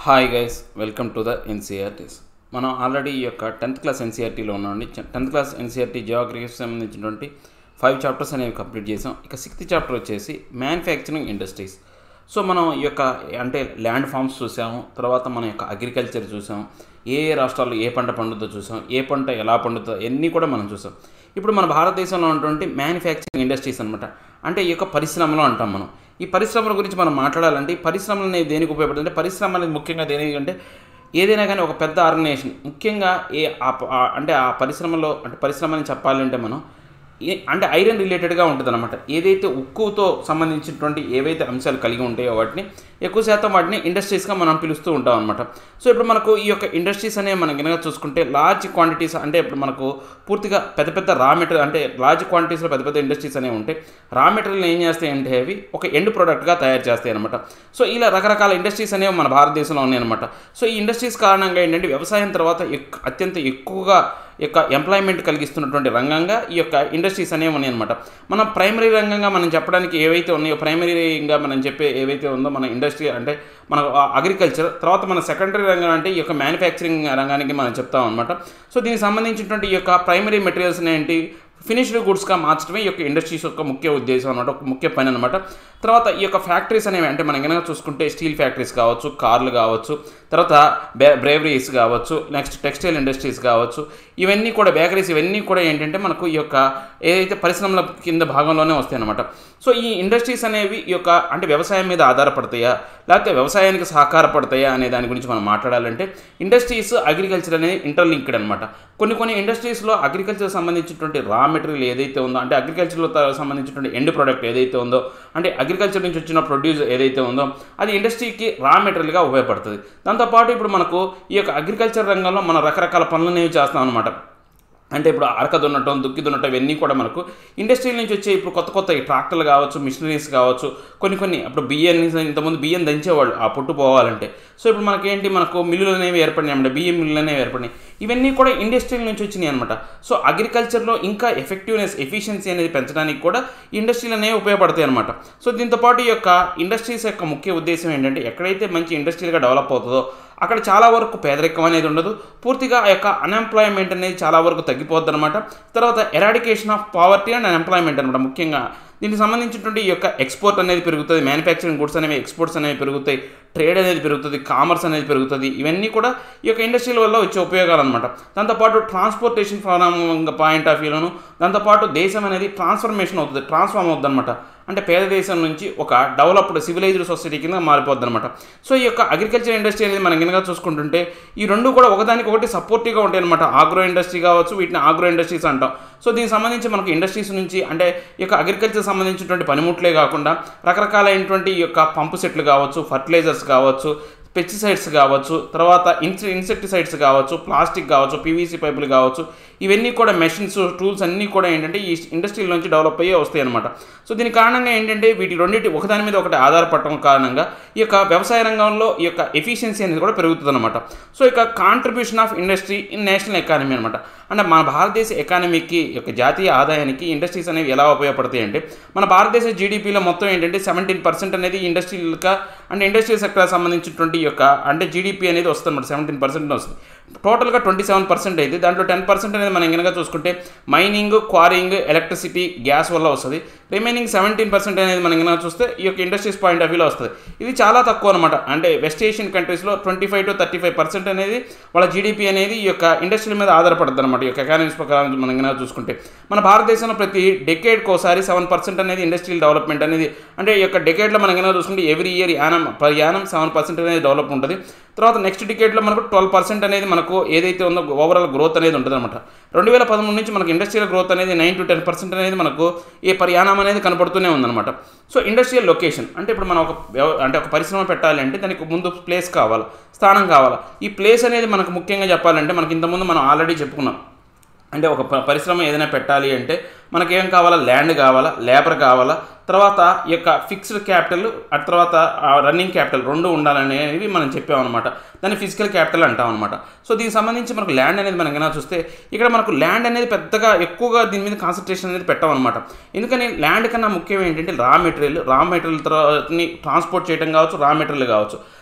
hi guys welcome to the NCERTs మనం already ఈ యొక్క టెన్త్ క్లాస్ ఎన్సీఆర్టీలో ఉన్నామండి టెన్త్ క్లాస్ ఎన్సీఆర్టీ జియోగ్రఫీకి సంబంధించినటువంటి ఫైవ్ చాప్టర్స్ అనేవి కంప్లీట్ చేసాం ఇక సిక్స్త్ చాప్టర్ వచ్చేసి మ్యానుఫ్యాక్చరింగ్ ఇండస్ట్రీస్ సో మనం ఈ యొక్క అంటే ల్యాండ్ ఫార్మ్స్ చూసాము తర్వాత మన యొక్క అగ్రికల్చర్ చూసాం ఏ ఏ రాష్ట్రాల్లో ఏ పంట పండుతుందో చూసాం ఏ పంట ఎలా పండుతుందో అన్నీ కూడా మనం చూసాం ఇప్పుడు మన భారతదేశంలో ఉన్నటువంటి మ్యానుఫ్యాక్చరింగ్ ఇండస్ట్రీస్ అనమాట అంటే ఈ యొక్క పరిశ్రమలు అంటాం మనం ఈ పరిశ్రమల గురించి మనం మాట్లాడాలంటే ఈ పరిశ్రమలు అనేవి దేనికి ఉపయోగపడుతుంది అంటే పరిశ్రమ అనేది ముఖ్యంగా దేనికి అంటే ఏదైనా కానీ ఒక పెద్ద ఆర్గనైజేషన్ ముఖ్యంగా ఏ ఆ ప- ఆ- అంటే ఆ పరిశ్రమలో అంటే పరిశ్రమ అని చెప్పాలంటే మనం ఏ- అంటే ఐరన్ రిలేటెడ్గా ఉంటుంది అనమాట ఏదైతే ఉక్కుతో సంబంధించినటువంటి ఏవైతే అంశాలు కలిగి ఉంటాయో వాటిని ఎక్కువ శాతం వాటిని ఇండస్ట్రీస్గా మనం పిలుస్తూ ఉంటాం అనమాట సో ఇప్పుడు మనకు ఈ యొక్క ఇండస్ట్రీస్ అనేవి మనం కనుక చూసుకుంటే లార్జ్ క్వాంటిటీస్ అంటే ఇప్పుడు మనకు పూర్తిగా పెద్ద పెద్ద రా మెటీరియల్ అంటే లార్జ్ క్వాంటిటీస్లో పెద్ద పెద్ద ఇండస్ట్రీస్ అనేవి ఉంటాయి రా మెటీరియల్ ఏం చేస్తాయి అంటే అవి ఒక ఎండ్ ప్రోడక్ట్గా తయారు చేస్తాయి అనమాట సో ఇలా రకరకాల ఇండస్ట్రీస్ అనేవి మన భారతదేశంలో ఉన్నాయన్నమాట సో ఈ ఇండస్ట్రీస్ కారణంగా ఏంటంటే వ్యవసాయం తర్వాత ఎక్- అత్యంత ఎక్కువగా ఈ యొక్క ఎంప్లాయ్మెంట్ కలిగిస్తున్నటువంటి రంగంగా ఈ యొక్క ఇండస్ట్రీస్ అనేవి ఉన్నాయి అనమాట మన ప్రైమరీ రంగంగా మనం చెప్పడానికి ఏవైతే ఉన్నాయో ప్రైమరీగా మనం చెప్పే ఏవైతే ఉందో మన ఇండస్ట్రీ అంటే మన అగ్రికల్చర్ తర్వాత మన సెకండరీ రంగం అంటే ఈ యొక్క మ్యానుఫ్యాక్చరింగ్ రంగానికి మనం చెప్తాం అనమాట సో దీనికి సంబంధించినటువంటి ఈ యొక్క ప్రైమరీ మెటీరియల్స్ ఏంటి ఫినిష్డ్ గుడ్స్గా మార్చడమే ఈ యొక్క ఇండస్ట్రీస్ యొక్క ముఖ్య ఉద్దేశం అనమాట ఒక ముఖ్య పని అనమాట తర్వాత ఈ యొక్క ఫ్యాక్టరీస్ అనేవి అంటే మనం కనుక చూసుకుంటే స్టీల్ ఫ్యాక్టరీస్ కావచ్చు కార్లు కావచ్చు తర్వాత బే బ్రేవరీస్ కావచ్చు నెక్స్ట్ టెక్స్టైల్ ఇండస్ట్రీస్ కావచ్చు ఇవన్నీ కూడా బేకరీస్ ఇవన్నీ కూడా ఏంటంటే మనకు ఈ యొక్క ఏదైతే పరిశ్రమల కింద భాగంలోనే వస్తాయి అనమాట సో ఈ ఇండస్ట్రీస్ అనేవి ఈ యొక్క అంటే వ్యవసాయం మీద ఆధారపడతాయా లేకపోతే వ్యవసాయానికి సహకారపడతాయా అనే దాని గురించి మనం మాట్లాడాలంటే ఇండస్ట్రీస్ అగ్రికల్చర్ అనేది ఇంటర్లింక్డ్ అనమాట కొన్ని కొన్ని ఇండస్ట్రీస్లో అగ్రికల్చర్ సంబంధించినటువంటి రా మెటీరియల్ ఏదైతే ఉందో అంటే అగ్రికల్చర్లో సంబంధించినటువంటి ఎండ్ ప్రోడక్ట్ ఏదైతే ఉందో అంటే అగ్రికల్చర్ నుంచి వచ్చిన ప్రొడ్యూస్ ఏదైతే ఉందో అది ఇండస్ట్రీకి రా మెటీరియల్గా ఉపయోగపడుతుంది దాంతోపాటు ఇప్పుడు మనకు ఈ యొక్క అగ్రికల్చర్ రంగంలో మనం రకరకాల పనులు అనేవి చేస్తాం అనమాట అంటే ఇప్పుడు అరక దున్నటం దుక్కి దున్నటం ఇవన్నీ కూడా మనకు ఇండస్ట్రీ నుంచి వచ్చే ఇప్పుడు కొత్త కొత్త ఈ ట్రాక్టర్లు కావచ్చు మిషనరీస్ కావచ్చు కొన్ని కొన్ని అప్పుడు బియ్యాన్ని ఇంతకుముందు బియ్యం దంచేవాళ్ళు ఆ పొట్టు పోవాలంటే సో ఇప్పుడు మనకేంటి మనకు మిల్లులు అనేవి ఏర్పడినాయి అంటే బియ్యం మిల్లులు అనేవి ఏర్పడినాయి ఇవన్నీ కూడా ఇండస్ట్రీల నుంచి వచ్చినాయి అనమాట సో అగ్రికల్చర్లో ఇంకా ఎఫెక్టివ్నెస్ ఎఫిషియన్సీ అనేది పెంచడానికి కూడా ఇండస్ట్రీలు అనేవి ఉపయోగపడతాయి అనమాట సో దీంతో పాటు ఈ యొక్క ఇండస్ట్రీస్ యొక్క ముఖ్య ఉద్దేశం ఏంటంటే ఎక్కడైతే మంచి ఇండస్ట్రీగా డెవలప్ అవుతుందో అక్కడ చాలా వరకు పేదరికం అనేది ఉండదు పూర్తిగా ఆ యొక్క అన్ఎంప్లాయ్మెంట్ అనేది చాలా వరకు తగ్గిపోద్ది అనమాట తర్వాత eradication of poverty and unemployment అనమాట ముఖ్యంగా దీనికి సంబంధించినటువంటి ఈ యొక్క ఎక్స్పోర్ట్ అనేది పెరుగుతుంది మ్యానుఫ్యాక్చరింగ్ గుడ్స్ అనేవి ఎక్స్పోర్ట్స్ అనేవి పెరుగుతాయి ట్రేడ్ అనేది పెరుగుతుంది కామర్స్ అనేది పెరుగుతుంది ఇవన్నీ కూడా ఈ యొక్క ఇండస్ట్రీల వల్ల వచ్చే ఉపయోగాలు అనమాట దాంతోపాటు ట్రాన్స్పోర్టేషన్ ఫారం పాయింట్ ఆఫ్ వ్యూలోను దాంతోపాటు దేశం అనేది ట్రాన్స్ఫర్మేషన్ అవుతుంది ట్రాన్స్ఫార్మ్ అవుతుంది అనమాట అంటే పేద దేశం నుంచి ఒక డెవలప్డ్ సివిలైజ్డ్ సొసైటీ కింద మారిపోద్ది అనమాట సో ఈ యొక్క అగ్రికల్చర్ ఇండస్ట్రీ అనేది మనం కనుక చూసుకుంటుంటే ఈ రెండు కూడా ఒకదానికి ఒకటి సపోర్టివ్గా ఉంటాయి అనమాట ఆగ్రో ఇండస్ట్రీ కావచ్చు వీటిని ఆగ్రో ఇండస్ట్రీస్ అంటాం సో దీనికి సంబంధించి మనకు ఇండస్ట్రీస్ నుంచి అంటే ఈ యొక్క అగ్రికల్చర్ సంబంధించినటువంటి పనిముట్లే కాకుండా రకరకాలైనటువంటి ఈ యొక్క పంపు సెట్లు కావచ్చు ఫర్టిలైజర్స్ కావచ్చు పెస్టిసైడ్స్ కావచ్చు తర్వాత ఇన్సె ఇన్సెక్టిసైడ్స్ కావచ్చు ప్లాస్టిక్ కావచ్చు పీవీసీ పైపులు కావచ్చు ఇవన్నీ కూడా మెషిన్స్ టూల్స్ అన్నీ కూడా ఏంటంటే ఈ ఇండస్ట్రీల నుంచి డెవలప్ అయ్యే వస్తాయి అనమాట సో దీని కారణంగా ఏంటంటే వీటి రెండింటి ఒకదాని మీద ఒకటి ఆధారపడటం కారణంగా ఈ యొక్క వ్యవసాయ రంగంలో ఈ యొక్క ఎఫిషియన్సీ అనేది కూడా పెరుగుతుంది అనమాట సో ఇక contribution of industry in national economy అనమాట అంటే మన భారతదేశ ఎకానమీకి ఈ యొక్క జాతీయ ఆదాయానికి ఇండస్ట్రీస్ అనేవి ఎలా ఉపయోగపడతాయి అంటే మన భారతదేశ జీడిపిలో మొత్తం ఏంటంటే సెవెంటీన్ పర్సెంట్ అనేది ఇండస్ట్రియల్గా అంటే ఇండస్ట్రియల్ సెక్టర్ సంబంధించినటువంటి ఈ యొక్క అంటే జీడిపి అనేది వస్తుంది అనమాట సెవెంటీన్ పర్సెంట్ వస్తుంది టోటల్గా ట్వంటీ సెవెన్ పర్సెంట్ అయితే దాంట్లో టెన్ పర్సెంట్ అనేది మనం కనుక చూసుకుంటే మైనింగ్ క్వారింగ్ ఎలక్ట్రిసిటీ గ్యాస్ వల్ల వస్తుంది రిమైనింగ్ సెవెంటీన్ పర్సెంట్ అనేది మనం కనుక చూస్తే ఈ యొక్క ఇండస్ట్రీస్ పాయింట్ ఆఫ్ వ్యూలో వస్తుంది ఇది చాలా తక్కువ అనమాట అంటే వెస్ట్ ఏషియన్ కంట్రీస్లో twenty five to thirty five percent అనేది వాళ్ళ జీడిపి అనేది ఈ యొక్క ఇండస్ట్రీల మీద ఆధారపడుతుంది అనమాట ఈ యొక్క ఎకానమీస్ ప్రకారం మనం కనుక చూసుకుంటే మన భారతదేశంలో ప్రతి డెకేడ్కి ఒకసారి సెవెన్ పర్సెంట్ అనేది ఇండస్ట్రియల్ డెవలప్మెంట్ అనేది అంటే ఈ యొక్క డెకేడ్లో మనం కనుక చూసుకుంటే every year annum per annum seven percent అనేది డెవలప్ ఉంటుంది తర్వాత నెక్స్ట్ డికేట్లో మనకు ట్వెల్వ్ పర్సెంట్ అనేది మనకు ఏదైతే ఉందో ఓవరాల్ గ్రోత్ అనేది ఉంటుంది అనమాట రెండు వేల పదమూడు నుంచి మనకు ఇండస్ట్రియల్ గ్రోత్ అనేది నైన్ టు టెన్ పర్సెంట్ అనేది మనకు ఈ పరియాణం అనేది కనపడుతూనే ఉందన్నమాట సో ఇండస్ట్రియల్ లొకేషన్ అంటే ఇప్పుడు మనం ఒక వ్యవ- అంటే ఒక పరిశ్రమ పెట్టాలి అంటే దానికి ముందు ప్లేస్ కావాలి స్థానం కావాలి ఈ ప్లేస్ అనేది మనకు ముఖ్యంగా చెప్పాలంటే మనకి ఇంతకుముందు మనం ఆల్రెడీ చెప్పుకున్నాం అంటే ఒక ప- పరిశ్రమ ఏదైనా పెట్టాలి అంటే మనకేం కావాలా ల్యాండ్ కావాలా లేబర్ కావాలా తర్వాత ఈ యొక్క ఫిక్స్డ్ క్యాపిటల్ ఆ తర్వాత రన్నింగ్ క్యాపిటల్ రెండు ఉండాలనేవి మనం చెప్పామన్నమాట దాన్ని ఫిజికల్ క్యాపిటల్ అంటాం అనమాట సో దీనికి సంబంధించి మనకు ల్యాండ్ అనేది మనం కన్నా చూస్తే ఇక్కడ మనకు ల్యాండ్ అనేది పెద్దగా ఎక్కువగా దీని మీద కాన్సన్ట్రేషన్ అనేది పెట్టామన్నమాట ఎందుకని ల్యాండ్ కన్నా ముఖ్యం ఏంటంటే raw material raw material తర్వాతని transport చేయడం కావచ్చు రా మెటీరియల్ కావచ్చు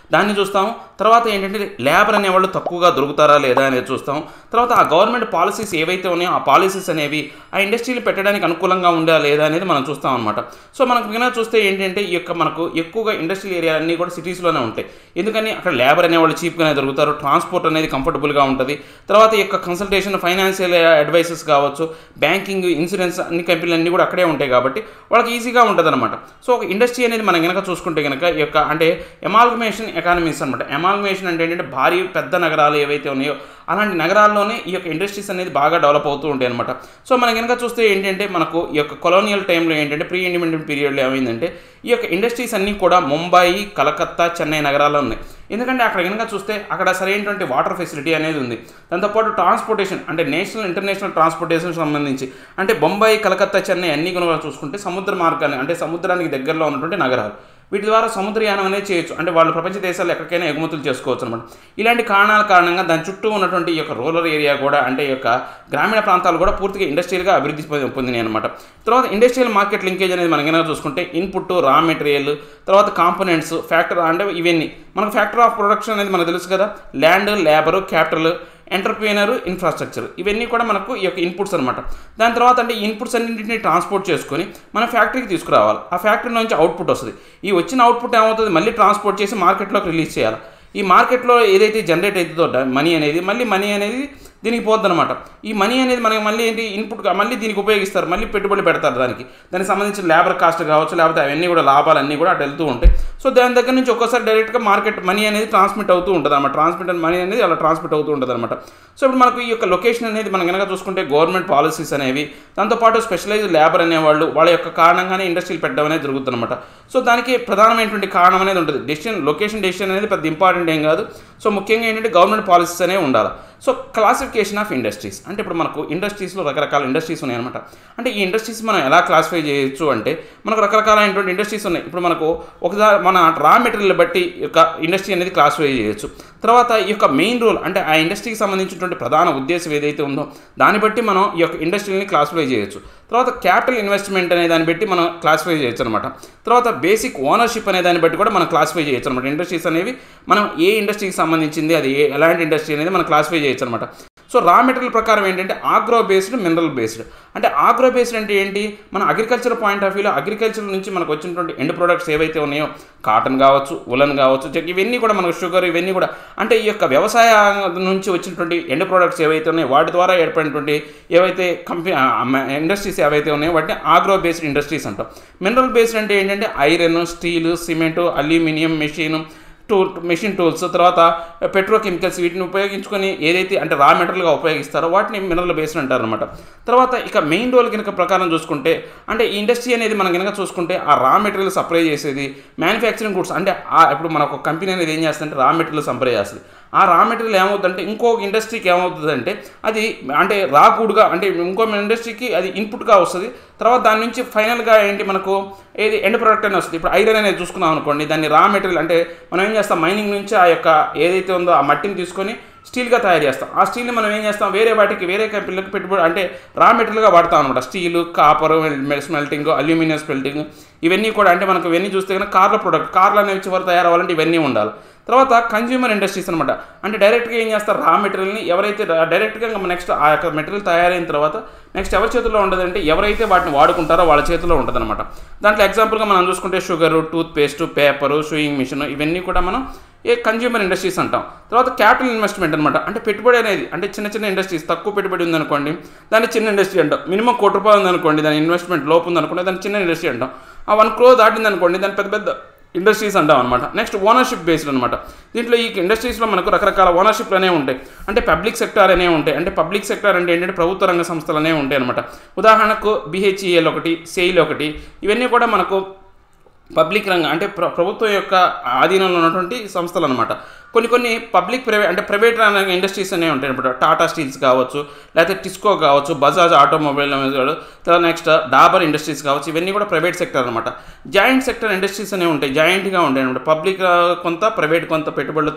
దాన్ని చూస్తాం తర్వాత ఏంటంటే లేబర్ అనేవాళ్ళు తక్కువగా దొరుకుతారా లేదా అనేది చూస్తాం తర్వాత ఆ గవర్నమెంట్ పాలసీస్ ఏవైతే ఉన్నాయో ఆ పాలసీస్ అనేవి ఆ ఇండస్ట్రీలు పెట్టడానికి అనుకూలంగా ఉందా లేదా అనేది మనం చూస్తాం అనమాట సో మనకు కనుక చూస్తే ఏంటంటే ఈ యొక్క మనకు ఎక్కువగా ఇండస్ట్రియల్ ఏరియా అన్నీ కూడా సిటీస్లోనే ఉంటాయి ఎందుకని అక్కడ లేబర్ అనేవాళ్ళు చీప్గానే దొరుకుతారు ట్రాన్స్పోర్ట్ అనేది కంఫర్టబుల్గా ఉంటుంది తర్వాత ఈ యొక్క కన్సల్టేషన్ ఫైనాన్షియల్ అడ్వైసెస్ కావచ్చు బ్యాంకింగ్ ఇన్సూరెన్స్ అన్ని కంపెనీలు అన్నీ కూడా అక్కడే ఉంటాయి కాబట్టి వాళ్ళకి ఈజీగా ఉంటుంది అనమాట సో ఒక ఇండస్ట్రీ అనేది మనం కనుక చూసుకుంటే కనుక ఈ యొక్క అంటే ఎమాల్గమేషన్ ఎకానమీస్ అనమాట ఎమాల్గమేషన్ అంటే ఏంటంటే భారీ పెద్ద నగరాలు ఏవైతే ఉన్నాయో అలాంటి నగరాల్లోనే ఈ యొక్క ఇండస్ట్రీస్ అనేది బాగా డెవలప్ అవుతూ ఉంటాయి అనమాట సో మనం కనుక చూస్తే ఏంటంటే మనకు ఈ యొక్క కొలోనియల్ టైంలో ఏంటంటే ప్రీ ఇండిపెండెంట్ పీరియడ్లో ఏమైందంటే ఈ యొక్క ఇండస్ట్రీస్ అన్నీ కూడా ముంబై కలకత్తా చెన్నై నగరాల్లో ఉన్నాయి ఎందుకంటే అక్కడ కనుక చూస్తే అక్కడ సరైనటువంటి వాటర్ ఫెసిలిటీ అనేది ఉంది దాంతోపాటు ట్రాన్స్పోర్టేషన్ అంటే నేషనల్ ఇంటర్నేషనల్ ట్రాన్స్పోర్టేషన్ సంబంధించి అంటే బొంబాయి కలకత్తా చెన్నై అన్ని కనుక చూసుకుంటే సముద్ర మార్గాన్ని అంటే సముద్రానికి దగ్గరలో ఉన్నటువంటి నగరాలు వీటి ద్వారా సముద్రయానం అనేది చేయొచ్చు అంటే వాళ్ళు ప్రపంచ దేశాలు ఎక్కడికైనా ఎగుమతులు చేసుకోవచ్చు అనమాట ఇలాంటి కారణాల కారణంగా దాని చుట్టూ ఉన్నటువంటి ఈ యొక్క రూరల్ ఏరియా కూడా అంటే ఈ యొక్క గ్రామీణ ప్రాంతాలు కూడా పూర్తిగా ఇండస్ట్రియల్గా అభివృద్ధి పొంది- పొందినాయి అనమాట తర్వాత ఇండస్ట్రియల్ మార్కెట్ లింకేజ్ అనేది మనం కనుక చూసుకుంటే ఇన్పుట్ రా మెటీరియల్ తర్వాత కాంపోనెంట్స్ ఫ్యాక్టర్ అంటే ఇవన్నీ మనకు ఫ్యాక్టర్ ఆఫ్ ప్రొడక్షన్ అనేది మనకు తెలుసు కదా land labour capital entrepreneur infrastructure ఇవన్నీ కూడా మనకు ఈ యొక్క ఇన్పుట్స్ అనమాట దాని తర్వాత అంటే ఈ ఇన్పుట్స్ అన్నింటినీ ట్రాన్స్పోర్ట్ చేసుకొని మన ఫ్యాక్టరీకి తీసుకురావాలి ఆ ఫ్యాక్టరీ నుంచి అవుట్పుట్ వస్తుంది ఈ వచ్చిన అవుట్పుట్ ఏమవుతుంది మళ్ళీ ట్రాన్స్పోర్ట్ చేసి మార్కెట్లోకి రిలీజ్ చేయాలి ఈ మార్కెట్లో ఏదైతే జనరేట్ అవుతుందో మనీ అనేది మళ్ళీ మనీ అనేది దీనికి పోద్ది అనమాట ఈ మనీ అనేది మనకి మళ్ళీ ఏంటి ఇన్పుట్గా మళ్ళీ దీనికి ఉపయోగిస్తారు మళ్ళీ పెట్టుబడి పెడతారు దానికి దానికి సంబంధించిన లేబర్ కాస్ట్ కావచ్చు లేకపోతే అవన్నీ కూడా లాభాలు అన్నీ కూడా అటు వెళ్తూ ఉంటాయి సో దాని దగ్గర నుంచి ఒక్కోసారి డైరెక్ట్గా మార్కెట్ మనీ అనేది ట్రాన్స్మిట్ అవుతూ ఉంటుంది అనమాట ట్రాన్స్మిట్ మనీ అనేది అలా ట్రాన్స్మిట్ అవుతూ ఉంటుంది అనమాట సో ఇప్పుడు మనకు ఈ యొక్క లొకేషన్ అనేది మనం కనుక చూసుకుంటే గవర్నమెంట్ పాలసీస్ అనేవి దాంతోపాటు స్పెషలైజ్డ్ లేబర్ అనేవాళ్ళు వాళ్ళ యొక్క కారణంగానే ఇండస్ట్రీలు పెట్టడం అనేది జరుగుతుంది అనమాట సో దానికి ప్రధానమైనటువంటి కారణం అనేది ఉంటుంది డెసిషన్ లొకేషన్ డెసిషన్ అనేది పెద్ద ఇంపార్టెంట్ ఏం కాదు సో ముఖ్యంగా ఏంటంటే గవర్నమెంట్ పాలసీస్ అనేవి ఉండాలి సో క్లాసిఫికేషన్ ఆఫ్ ఇండస్ట్రీస్ అంటే ఇప్పుడు మనకు ఇండస్ట్రీస్లో రకరకాల ఇండస్ట్రీస్ ఉన్నాయన్నమాట అంటే ఈ ఇండస్ట్రీస్ మనం ఎలా క్లాసిఫై చేయొచ్చు అంటే మనకు రకరకాలైనటువంటి ఇండస్ట్రీస్ ఉన్నాయి ఇప్పుడు మనకు ఒకసారి మన రా మెటీరియల్ బట్టి ఈ యొక్క ఇండస్ట్రీ అనేది క్లాసిఫై చేయొచ్చు తర్వాత ఈ యొక్క మెయిన్ రూల్ అంటే ఆ ఇండస్ట్రీకి సంబంధించినటువంటి ప్రధాన ఉద్దేశం ఏదైతే ఉందో దాన్ని బట్టి మనం ఈ యొక్క ఇండస్ట్రీని క్లాసిఫై చేయొచ్చు తర్వాత క్యాపిటల్ ఇన్వెస్ట్మెంట్ అనే దాన్ని బట్టి మనం క్లాసిఫై చేయొచ్చు అనమాట తర్వాత బేసిక్ ఓనర్షిప్ అనే దాన్ని బట్టి కూడా మనం క్లాసిఫై చేయొచ్చు అనమాట ఇండస్ట్రీస్ అనేవి మనం ఏ ఇండస్ట్రీకి సంబంధించింది అది ఏ ఎలాంటి ఇండస్ట్రీ అనేది మనం క్లాసిఫై చేయొచ్చు అనమాట సో రా మెటీరియల్ ప్రకారం ఏంటంటే ఆగ్రో బేస్డ్ మినరల్ బేస్డ్ అంటే ఆగ్రో బేస్డ్ అంటే ఏంటి మన అగ్రికల్చర్ పాయింట్ ఆఫ్ వ్యూలో అగ్రికల్చర్ నుంచి మనకు వచ్చినటువంటి ఎండ్ ప్రొడక్ట్స్ ఏవైతే ఉన్నాయో కాటన్ కావచ్చు ఉలన్ కావచ్చు చెక్ ఇవన్నీ కూడా మనకు షుగర్ ఇవన్నీ కూడా అంటే ఈ యొక్క వ్యవసాయ నుంచి వచ్చినటువంటి ఎండ్ ప్రొడక్ట్స్ ఏవైతే ఉన్నాయో వాటి ద్వారా ఏర్పడినటువంటి ఏవైతే కంపెనీ ఇండస్ట్రీస్ ఏవైతే ఉన్నాయో వాటిని ఆగ్రో బేస్డ్ ఇండస్ట్రీస్ అంటాం మినరల్ బేస్డ్ అంటే ఏంటంటే iron steel cement aluminium machine tool machine tools తర్వాత పెట్రోకెమికల్స్ వీటిని ఉపయోగించుకొని ఏదైతే అంటే రా మెటీరియల్గా ఉపయోగిస్తారో వాటిని మినరల్ బేస్డ్ అంటారు అనమాట తర్వాత ఇక మెయిన్ రోల్ కనుక ప్రకారం చూసుకుంటే అంటే ఈ ఇండస్ట్రీ అనేది మనం కనుక చూసుకుంటే ఆ రా మెటీరియల్ సప్లై చేసేది మ్యానుఫ్యాక్చరింగ్ గుడ్స్ అంటే ఆ ఇప్పుడు మన ఒక కంపెనీ అనేది ఏం చేస్తుందంటే రా మెటీరియల్ సప్లై చేస్తుంది ఆ రా మెటీరియల్ ఏమవుతుందంటే ఇంకొక ఇండస్ట్రీకి ఏమవుతుందంటే అది అంటే రా కూడ్గా అంటే ఇంకో ఇండస్ట్రీకి అది ఇన్పుట్గా వస్తుంది తర్వాత దాని నుంచి ఫైనల్గా ఏంటి మనకు ఏది ఎండ్ ప్రోడక్ట్ అని వస్తుంది ఇప్పుడు ఐరన్ అనేది చూసుకున్నాం అనుకోండి దాన్ని రా మెటీరియల్ అంటే మనం ఏం చేస్తాం మైనింగ్ నుంచి ఆ యొక్క ఏదైతే ఉందో ఆ మట్టిని తీసుకొని స్టీల్గా తయారు చేస్తాం ఆ స్టీల్ని మనం ఏం చేస్తాం వేరే వాటికి వేరే కంపెనీలకు పెట్టుబడి అంటే రా మెటీరియల్గా వాడతాం అనమాట steel copper smelting aluminium smelting ఇవన్నీ కూడా అంటే మనకు ఇవన్నీ చూస్తే కనుక కార్ల ప్రొడక్ట్ కార్లు అనేవి చివరి తయారవ్వాలంటే ఇవన్నీ ఉండాలి తర్వాత కన్జ్యూమర్ ఇండస్ట్రీస్ అనమాట అంటే డైరెక్ట్గా ఏం చేస్తారు రా మెటీరియల్ని ఎవరైతే డైరెక్ట్గా నెక్స్ట్ ఆ యొక్క మెటీరియల్ తయారైన తర్వాత నెక్స్ట్ ఎవరి చేతిలో ఉండదంటే ఎవరైతే వాటిని వాడుకుంటారో వాళ్ళ చేతిలో ఉంటుందన్నమాట దాంట్లో ఎగ్జాంపుల్గా మనం చూసుకుంటే sugar toothpaste paper sewing machine ఇవన్నీ కూడా మనం ఏ కన్జ్యూమర్ ఇండస్ట్రీస్ అంటాం తర్వాత క్యాపిటల్ ఇన్వెస్ట్మెంట్ అనమాట అంటే పెట్టుబడి అనేది అంటే చిన్న చిన్న ఇండస్ట్రీస్ తక్కువ పెట్టుబడి ఉందనుకోండి దాన్ని చిన్న ఇండస్ట్రీ అంటాం మినిమం కోటి రూపాయలు ఉందనుకోండి దాని ఇన్వెస్ట్మెంట్ లోపు ఉందనుకోండి దాన్ని చిన్న ఇండస్ట్రీ అంటాం ఆ వన్ క్రో దాటింది అనుకోండి దాని పెద్ద పెద్ద ఇండస్ట్రీస్ అంటాం అనమాట నెక్స్ట్ ఓనర్షిప్ బేస్డ్ అనమాట దీంట్లో ఈ ఇండస్ట్రీస్లో మనకు రకరకాల ఓనర్షిప్లు అనేవి ఉంటాయి అంటే పబ్లిక్ సెక్టార్ అనేవి ఉంటాయి అంటే పబ్లిక్ సెక్టార్ అంటే ఏంటంటే ప్రభుత్వ రంగ సంస్థలు అనేవి ఉంటాయి అనమాట ఉదాహరణకు బిహెచ్ఈఎల్ ఒకటి సెయిల్ ఒకటి ఇవన్నీ కూడా మనకు పబ్లిక్ రంగం అంటే ప్ర ప్రభుత్వం యొక్క ఆధీనంలో ఉన్నటువంటి సంస్థలు అనమాట కొన్ని కొన్ని పబ్లిక్ ప్రైవేట్ అంటే ప్రైవేట్ రంగ ఇండస్ట్రీస్ అనేవి ఉంటాయి ఇప్పుడు టాటా స్టీల్స్ కావచ్చు లేకపోతే టిస్కో కావచ్చు బజాజ్ ఆటోమొబైల్ తర్వాత నెక్స్ట్ డాబర్ ఇండస్ట్రీస్ కావచ్చు ఇవన్నీ కూడా ప్రైవేట్ సెక్టర్ అనమాట జాయింట్ సెక్టర్ ఇండస్ట్రీస్ అనేవి ఉంటాయి జాయింట్గా ఉంటాయి అనమాట పబ్లిక్ కొంత ప్రైవేట్ కొంత పెట్టుబడులతో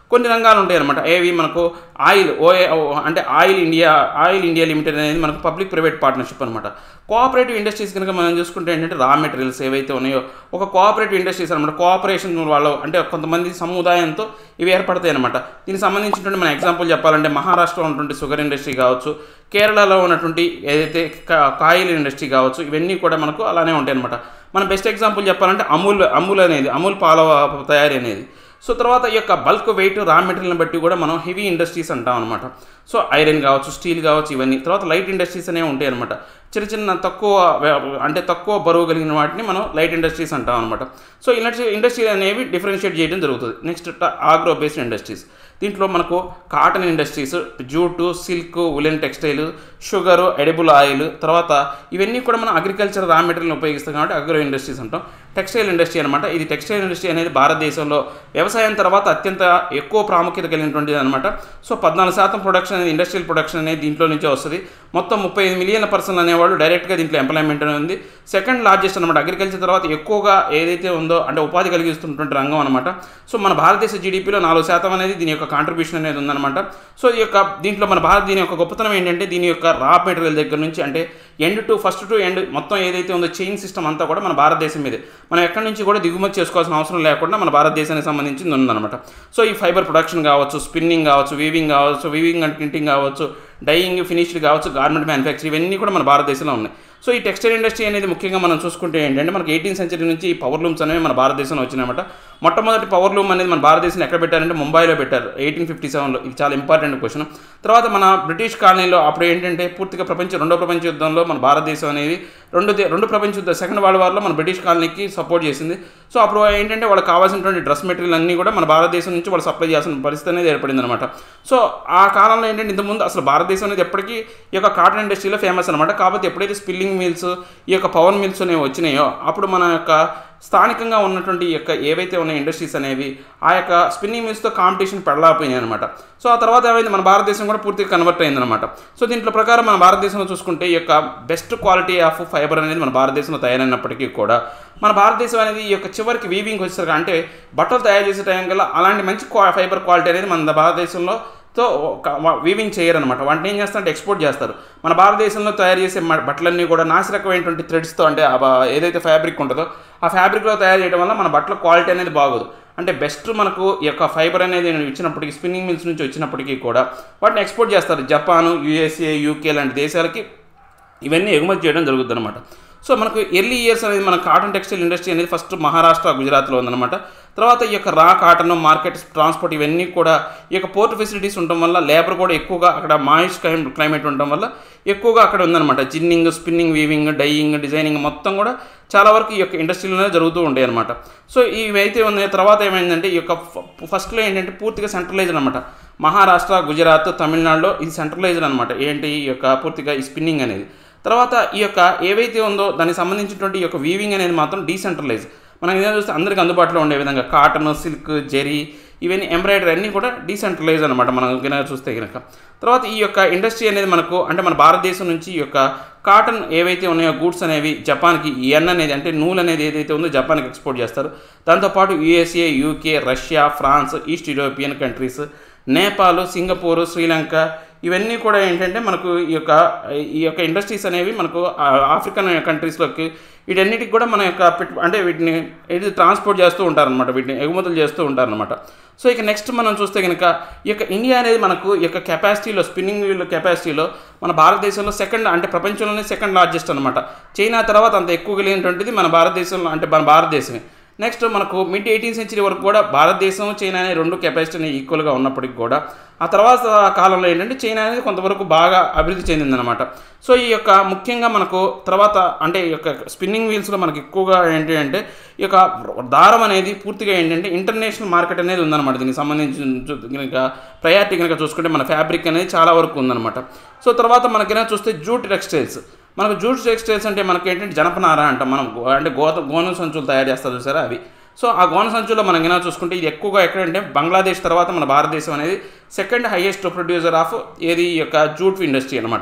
కొన్ని రంగాలు ఉంటాయి అనమాట ఏవి మనకు ఆయిల్ ఓఏ అంటే oil India oil India limited అనేది మనకు పబ్లిక్ ప్రైవేట్ పార్ట్నర్షిప్ అనమాట కోఆపరేటివ్ ఇండస్ట్రీస్ కనుక మనం చూసుకుంటే ఏంటంటే రా మెటీరియల్స్ ఏవైతే ఉన్నాయో ఒక కోఆపరేటివ్ ఇండస్ట్రీస్ అనమాట కోఆపరేషన్ వాళ్ళు అంటే కొంతమంది సముదాయంతో ఇవి ఏర్పడతాయి అనమాట దీనికి సంబంధించినటువంటి మన ఎగ్జాంపుల్ చెప్పాలంటే మహారాష్ట్రలో ఉన్నటువంటి షుగర్ ఇండస్ట్రీ కావచ్చు కేరళలో ఉన్నటువంటి ఏదైతే కా- కాయిల్ ఇండస్ట్రీ కావచ్చు ఇవన్నీ కూడా మనకు అలానే ఉంటాయి అనమాట మన బెస్ట్ ఎగ్జాంపుల్ చెప్పాలంటే అమూల్ అమూల్ అనేది అమూల్ పాల తయారీ అనేది సో తర్వాత ఈ యొక్క బల్క్ వెయిట్ రా మెటీరియల్ని బట్టి కూడా మనం హెవీ ఇండస్ట్రీస్ అంటాం అనమాట సో ఐరన్ కావచ్చు స్టీల్ కావచ్చు ఇవన్నీ తర్వాత లైట్ ఇండస్ట్రీస్ అనేవి ఉంటాయి అనమాట చిన్న చిన్న తక్కువ వ్య- అంటే తక్కువ బరువు కలిగిన వాటిని మనం లైట్ ఇండస్ట్రీస్ అంటాం అనమాట సో ఇలాంటి ఇండస్ట్రీ అనేవి డిఫరెన్షియేట్ చేయడం జరుగుతుంది నెక్స్ట్ ఆగ్రో బేస్డ్ ఇండస్ట్రీస్ దీంట్లో మనకు cotton industries jute silk woollen textile sugar edible oil తర్వాత ఇవన్నీ కూడా మనం అగ్రికల్చర్ రా మెటీరియల్ ఉపయోగిస్తాం కాబట్టి అగ్రో ఇండస్ట్రీస్ అంటాం టెక్స్టైల్ ఇండస్ట్రీ అనమాట ఇది టెక్స్టైల్ ఇండస్ట్రీ అనేది భారతదేశంలో వ్యవసాయం తర్వాత అత్యంత ఎక్కువ ప్రాముఖ్యత కలిగినటువంటిది అనమాట సో పద్నాలుగు శాతం ప్రొడక్షన్ అనేది ఇండస్ట్రియల్ ప్రొడక్షన్ అనేది దీంట్లో నుంచే వస్తుంది మొత్తం ముప్పై ఐదు మిలియన్ పర్సన్ అనేవాళ్ళు డైరెక్ట్గా దీంట్లో ఎంప్లాయ్మెంట్ అనేది ఉంది సెకండ్ లార్జెస్ట్ అనమాట అగ్రికల్చర్ తర్వాత ఎక్కువగా ఏదైతే ఉందో అంటే ఉపాధి కలిగిస్తున్నటువంటి రంగం అనమాట సో మన భారతదేశ జీడిపిలో నాలుగు శాతం అనేది దీని యొక్క కాంట్రిబ్యూషన్ అనేది ఉందన్నమాట సో ఈ యొక్క దీంట్లో మన భారత దీని యొక్క గొప్పతనం ఏంటంటే దీని యొక్క రా మెటీరియల్ దగ్గర నుంచి అంటే end to first to end మొత్తం ఏదైతే ఉందో చైన్ సిస్టమ్ అంతా కూడా మన భారతదేశం మీదే మనం ఎక్కడి నుంచి కూడా దిగుమతి చేసుకోవాల్సిన అవసరం లేకుండా మన భారతదేశానికి సంబంధించింది ఉందన్నమాట సో ఈ ఫైబర్ ప్రొడక్షన్ కావచ్చు స్పిన్నింగ్ కావచ్చు వీవింగ్ కావచ్చు వీవింగ్ అండ్ ప్రింటింగ్ కావచ్చు డైయింగ్ ఫినిష్డ్ కావచ్చు గార్మెంట్ మ్యానుఫ్యాక్చర్ ఇవన్నీ కూడా మన భారతదేశంలో ఉన్నాయి సో ఈ టెక్స్టైల్ ఇండస్ట్రీ అనేది ముఖ్యంగా మనం చూసుకుంటే ఏంటంటే మనకి ఎయిటీన్ సెంచరీ నుంచి ఈ పవర్ లూమ్స్ అనేవి మన భారతదేశంలో వచ్చినాయన్నమాట మొట్టమొదటి పవర్ లూమ్ అనేది మన భారతదేశంలో ఎక్కడ పెట్టారంటే ముంబైలో పెట్టారు ఎయిటీన్ ఫిఫ్టీ సెవెన్లో ఇది చాలా ఇంపార్టెంట్ క్వశ్చన్ తర్వాత మన బ్రిటిష్ కాలనీలో అప్పుడు ఏంటంటే పూర్తిగా ప్రపంచ రెండో ప్రపంచ యుద్ధంలో మన భారతదేశం అనేది రెండు దే- రెండు ప్రపంచ యుద్ధ సెకండ్ వరల్డ్ వార్లో మన బ్రిటిష్ కాలనీకి సపోర్ట్ చేసింది సో అప్పుడు ఏంటంటే వాళ్ళకి కావాల్సినటువంటి డ్రెస్ మెటీరియల్ అన్నీ కూడా మన భారతదేశం నుంచి వాళ్ళు సప్లై చేయాల్సిన పరిస్థితి అనేది ఏర్పడింది అనమాట సో ఆ కాలంలో ఏంటంటే ఇంతకుముందు అసలు భారతదేశం అనేది ఎప్పటికీ ఈ యొక్క కాటన్ ఇండస్ట్రీలో ఫేమస్ అనమాట కాకపోతే ఎప్పుడైతే స్పిల్లింగ్ మిల్స్ ఈ యొక్క పవర్ మిల్స్ అనేవి వచ్చినాయో అప్పుడు మన యొక్క స్థానికంగా ఉన్నటువంటి ఈ యొక్క ఏవైతే ఉన్న ఇండస్ట్రీస్ అనేవి ఆ యొక్క స్పిన్నింగ్ మిల్స్తో కాంపిటీషన్ పడలేకపోయినాయి అనమాట సో ఆ తర్వాత ఏమైంది మన భారతదేశం కూడా పూర్తిగా కన్వర్ట్ అయిందనమాట సో దీంట్లో ప్రకారం మన భారతదేశంలో చూసుకుంటే ఈ యొక్క బెస్ట్ క్వాలిటీ ఆఫ్ ఫైబర్ అనేది మన భారతదేశంలో తయారైనప్పటికీ కూడా మన భారతదేశం అనేది ఈ యొక్క చివరికి వీవింగ్ వచ్చేసరికి అంటే బట్టలు తయారు చేసే టైం కల్లా అలాంటి మంచి క్వా ఫైబర్ క్వాలిటీ అనేది మన భారతదేశంలో తో వీవింగ్ చేయరనమాట వాటిని ఏం చేస్తారంటే ఎక్స్పోర్ట్ చేస్తారు మన భారతదేశంలో తయారు చేసే మ- బట్టలన్నీ కూడా నాసిరకమైనటువంటి థ్రెడ్స్తో అంటే ఆ బా- ఏదైతే ఫ్యాబ్రిక్ ఉంటుందో ఆ ఫ్యాబ్రిక్లో తయారు చేయడం వల్ల మన బట్టల క్వాలిటీ అనేది బాగోదు అంటే బెస్ట్ మనకు ఈ యొక్క ఫైబర్ అనేది ఇచ్చినప్పటికీ స్పిన్నింగ్ మిల్స్ నుంచి వచ్చినప్పటికీ కూడా వాటిని ఎక్స్పోర్ట్ చేస్తారు జపాను యూఎస్ఏ యూకే లాంటి దేశాలకి ఇవన్నీ ఎగుమతి చేయడం జరుగుతుంది అనమాట సో మనకు ఎర్లీ ఇయర్స్ అనేది మన కాటన్ టెక్స్టైల్ ఇండస్ట్రీ అనేది ఫస్ట్ మహారాష్ట్ర గుజరాత్లో ఉందన్నమాట తర్వాత ఈ యొక్క రా కాటన్ మార్కెట్ ట్రాన్స్పోర్ట్ ఇవన్నీ కూడా ఈ యొక్క పోర్ట్ ఫెసిలిటీస్ ఉండటం వల్ల లేబర్ కూడా ఎక్కువగా అక్కడ మాయిష్ క్లైమేట్ ఉండటం వల్ల ఎక్కువగా అక్కడ ఉందన్నమాట ginning spinning weaving dyeing designing మొత్తం కూడా చాలా వరకు ఈ యొక్క ఇండస్ట్రీలోనే జరుగుతూ ఉంటాయి అనమాట సో ఇవైతే ఉన్నాయి తర్వాత ఏమైందంటే ఈ యొక్క ఫస్ట్లో ఏంటంటే పూర్తిగా సెంట్రలైజ్డ్ అనమాట మహారాష్ట్ర గుజరాత్ తమిళనాడులో ఇది సెంట్రలైజ్డ్ అనమాట ఏంటి ఈ యొక్క పూర్తిగా ఈ స్పిన్నింగ్ అనేది తర్వాత ఈ యొక్క ఏవైతే ఉందో దానికి సంబంధించినటువంటి ఈ యొక్క వీవింగ్ అనేది మాత్రం డీసెంట్రలైజ్ మనం ఏదైనా చూస్తే అందరికీ అందుబాటులో ఉండే విధంగా కాటన్ సిల్క్ జెరీ ఇవన్నీ ఎంబ్రాయిడరీ అన్నీ కూడా డీసెంట్రలైజ్ అనమాట మనం కనుక చూస్తే కనుక తర్వాత ఈ యొక్క ఇండస్ట్రీ అనేది మనకు అంటే మన భారతదేశం నుంచి ఈ యొక్క కాటన్ ఏవైతే ఉన్నాయో గూడ్స్ అనేవి జపాన్కి ఈ ఎన్ అనేది అంటే నూలు అనేది ఏదైతే ఉందో జపాన్కి ఎక్స్పోర్ట్ చేస్తారు దాంతోపాటు USA UK Russia France east European countries Nepal Singapore Sri Lanka ఇవన్నీ కూడా ఏంటంటే మనకు ఈ యొక్క ఈ యొక్క ఇండస్ట్రీస్ అనేవి మనకు ఆ ఆఫ్రికన్ కంట్రీస్లోకి వీటన్నిటికి కూడా మన యొక్క పెట్టు అంటే వీటిని ఇది ట్రాన్స్పోర్ట్ చేస్తూ ఉంటారనమాట వీటిని ఎగుమతులు చేస్తూ ఉంటారనమాట సో ఇక నెక్స్ట్ మనం చూస్తే కనుక ఈ యొక్క ఇండియా అనేది మనకు ఈ యొక్క కెపాసిటీలో స్పిన్నింగ్ వీల్ కెపాసిటీలో మన భారతదేశంలో సెకండ్ అంటే ప్రపంచంలోనే సెకండ్ లార్జెస్ట్ అనమాట చైనా తర్వాత అంత ఎక్కువ కలిగినటువంటిది మన భారతదేశంలో అంటే మన భారతదేశమే నెక్స్ట్ మనకు మిడ్ ఎయిటీన్ సెంచరీ వరకు కూడా భారతదేశం చైనా అనే రెండు కెపాసిటీ అనేవి ఈక్వల్గా ఉన్నప్పటికీ కూడా ఆ తర్వాత కాలంలో ఏంటంటే చైనా అనేది కొంతవరకు బాగా అభివృద్ధి చెందిందనమాట సో ఈ యొక్క ముఖ్యంగా మనకు తర్వాత అంటే ఈ యొక్క స్పిన్నింగ్ వీల్స్లో మనకి ఎక్కువగా ఏంటి అంటే ఈ యొక్క దారం అనేది పూర్తిగా ఏంటంటే ఇంటర్నేషనల్ మార్కెట్ అనేది ఉందన్నమాట దీనికి సంబంధించి కనుక ప్రయారిటీ కనుక చూసుకుంటే మన ఫ్యాబ్రిక్ అనేది చాలా వరకు ఉందన్నమాట సో తర్వాత మనకైనా చూస్తే జూట్ టెక్స్టైల్స్ మనకు జూట్ టెక్స్టైల్స్ అంటే మనకి ఏంటంటే జనపనార అంటాం మనం గో- అంటే గోత గోనె సంచులు తయారు చేస్తారు చూసారా అవి సో ఆ గోనె సంచుల్లో మనం ఏమైనా చూసుకుంటే ఇది ఎక్కువగా ఎక్కడంటే బంగ్లాదేశ్ తర్వాత మన భారతదేశం అనేది సెకండ్ హైయెస్ట్ ప్రొడ్యూసర్ ఆఫ్ ఏది ఈ యొక్క జూట్ ఇండస్ట్రీ అనమాట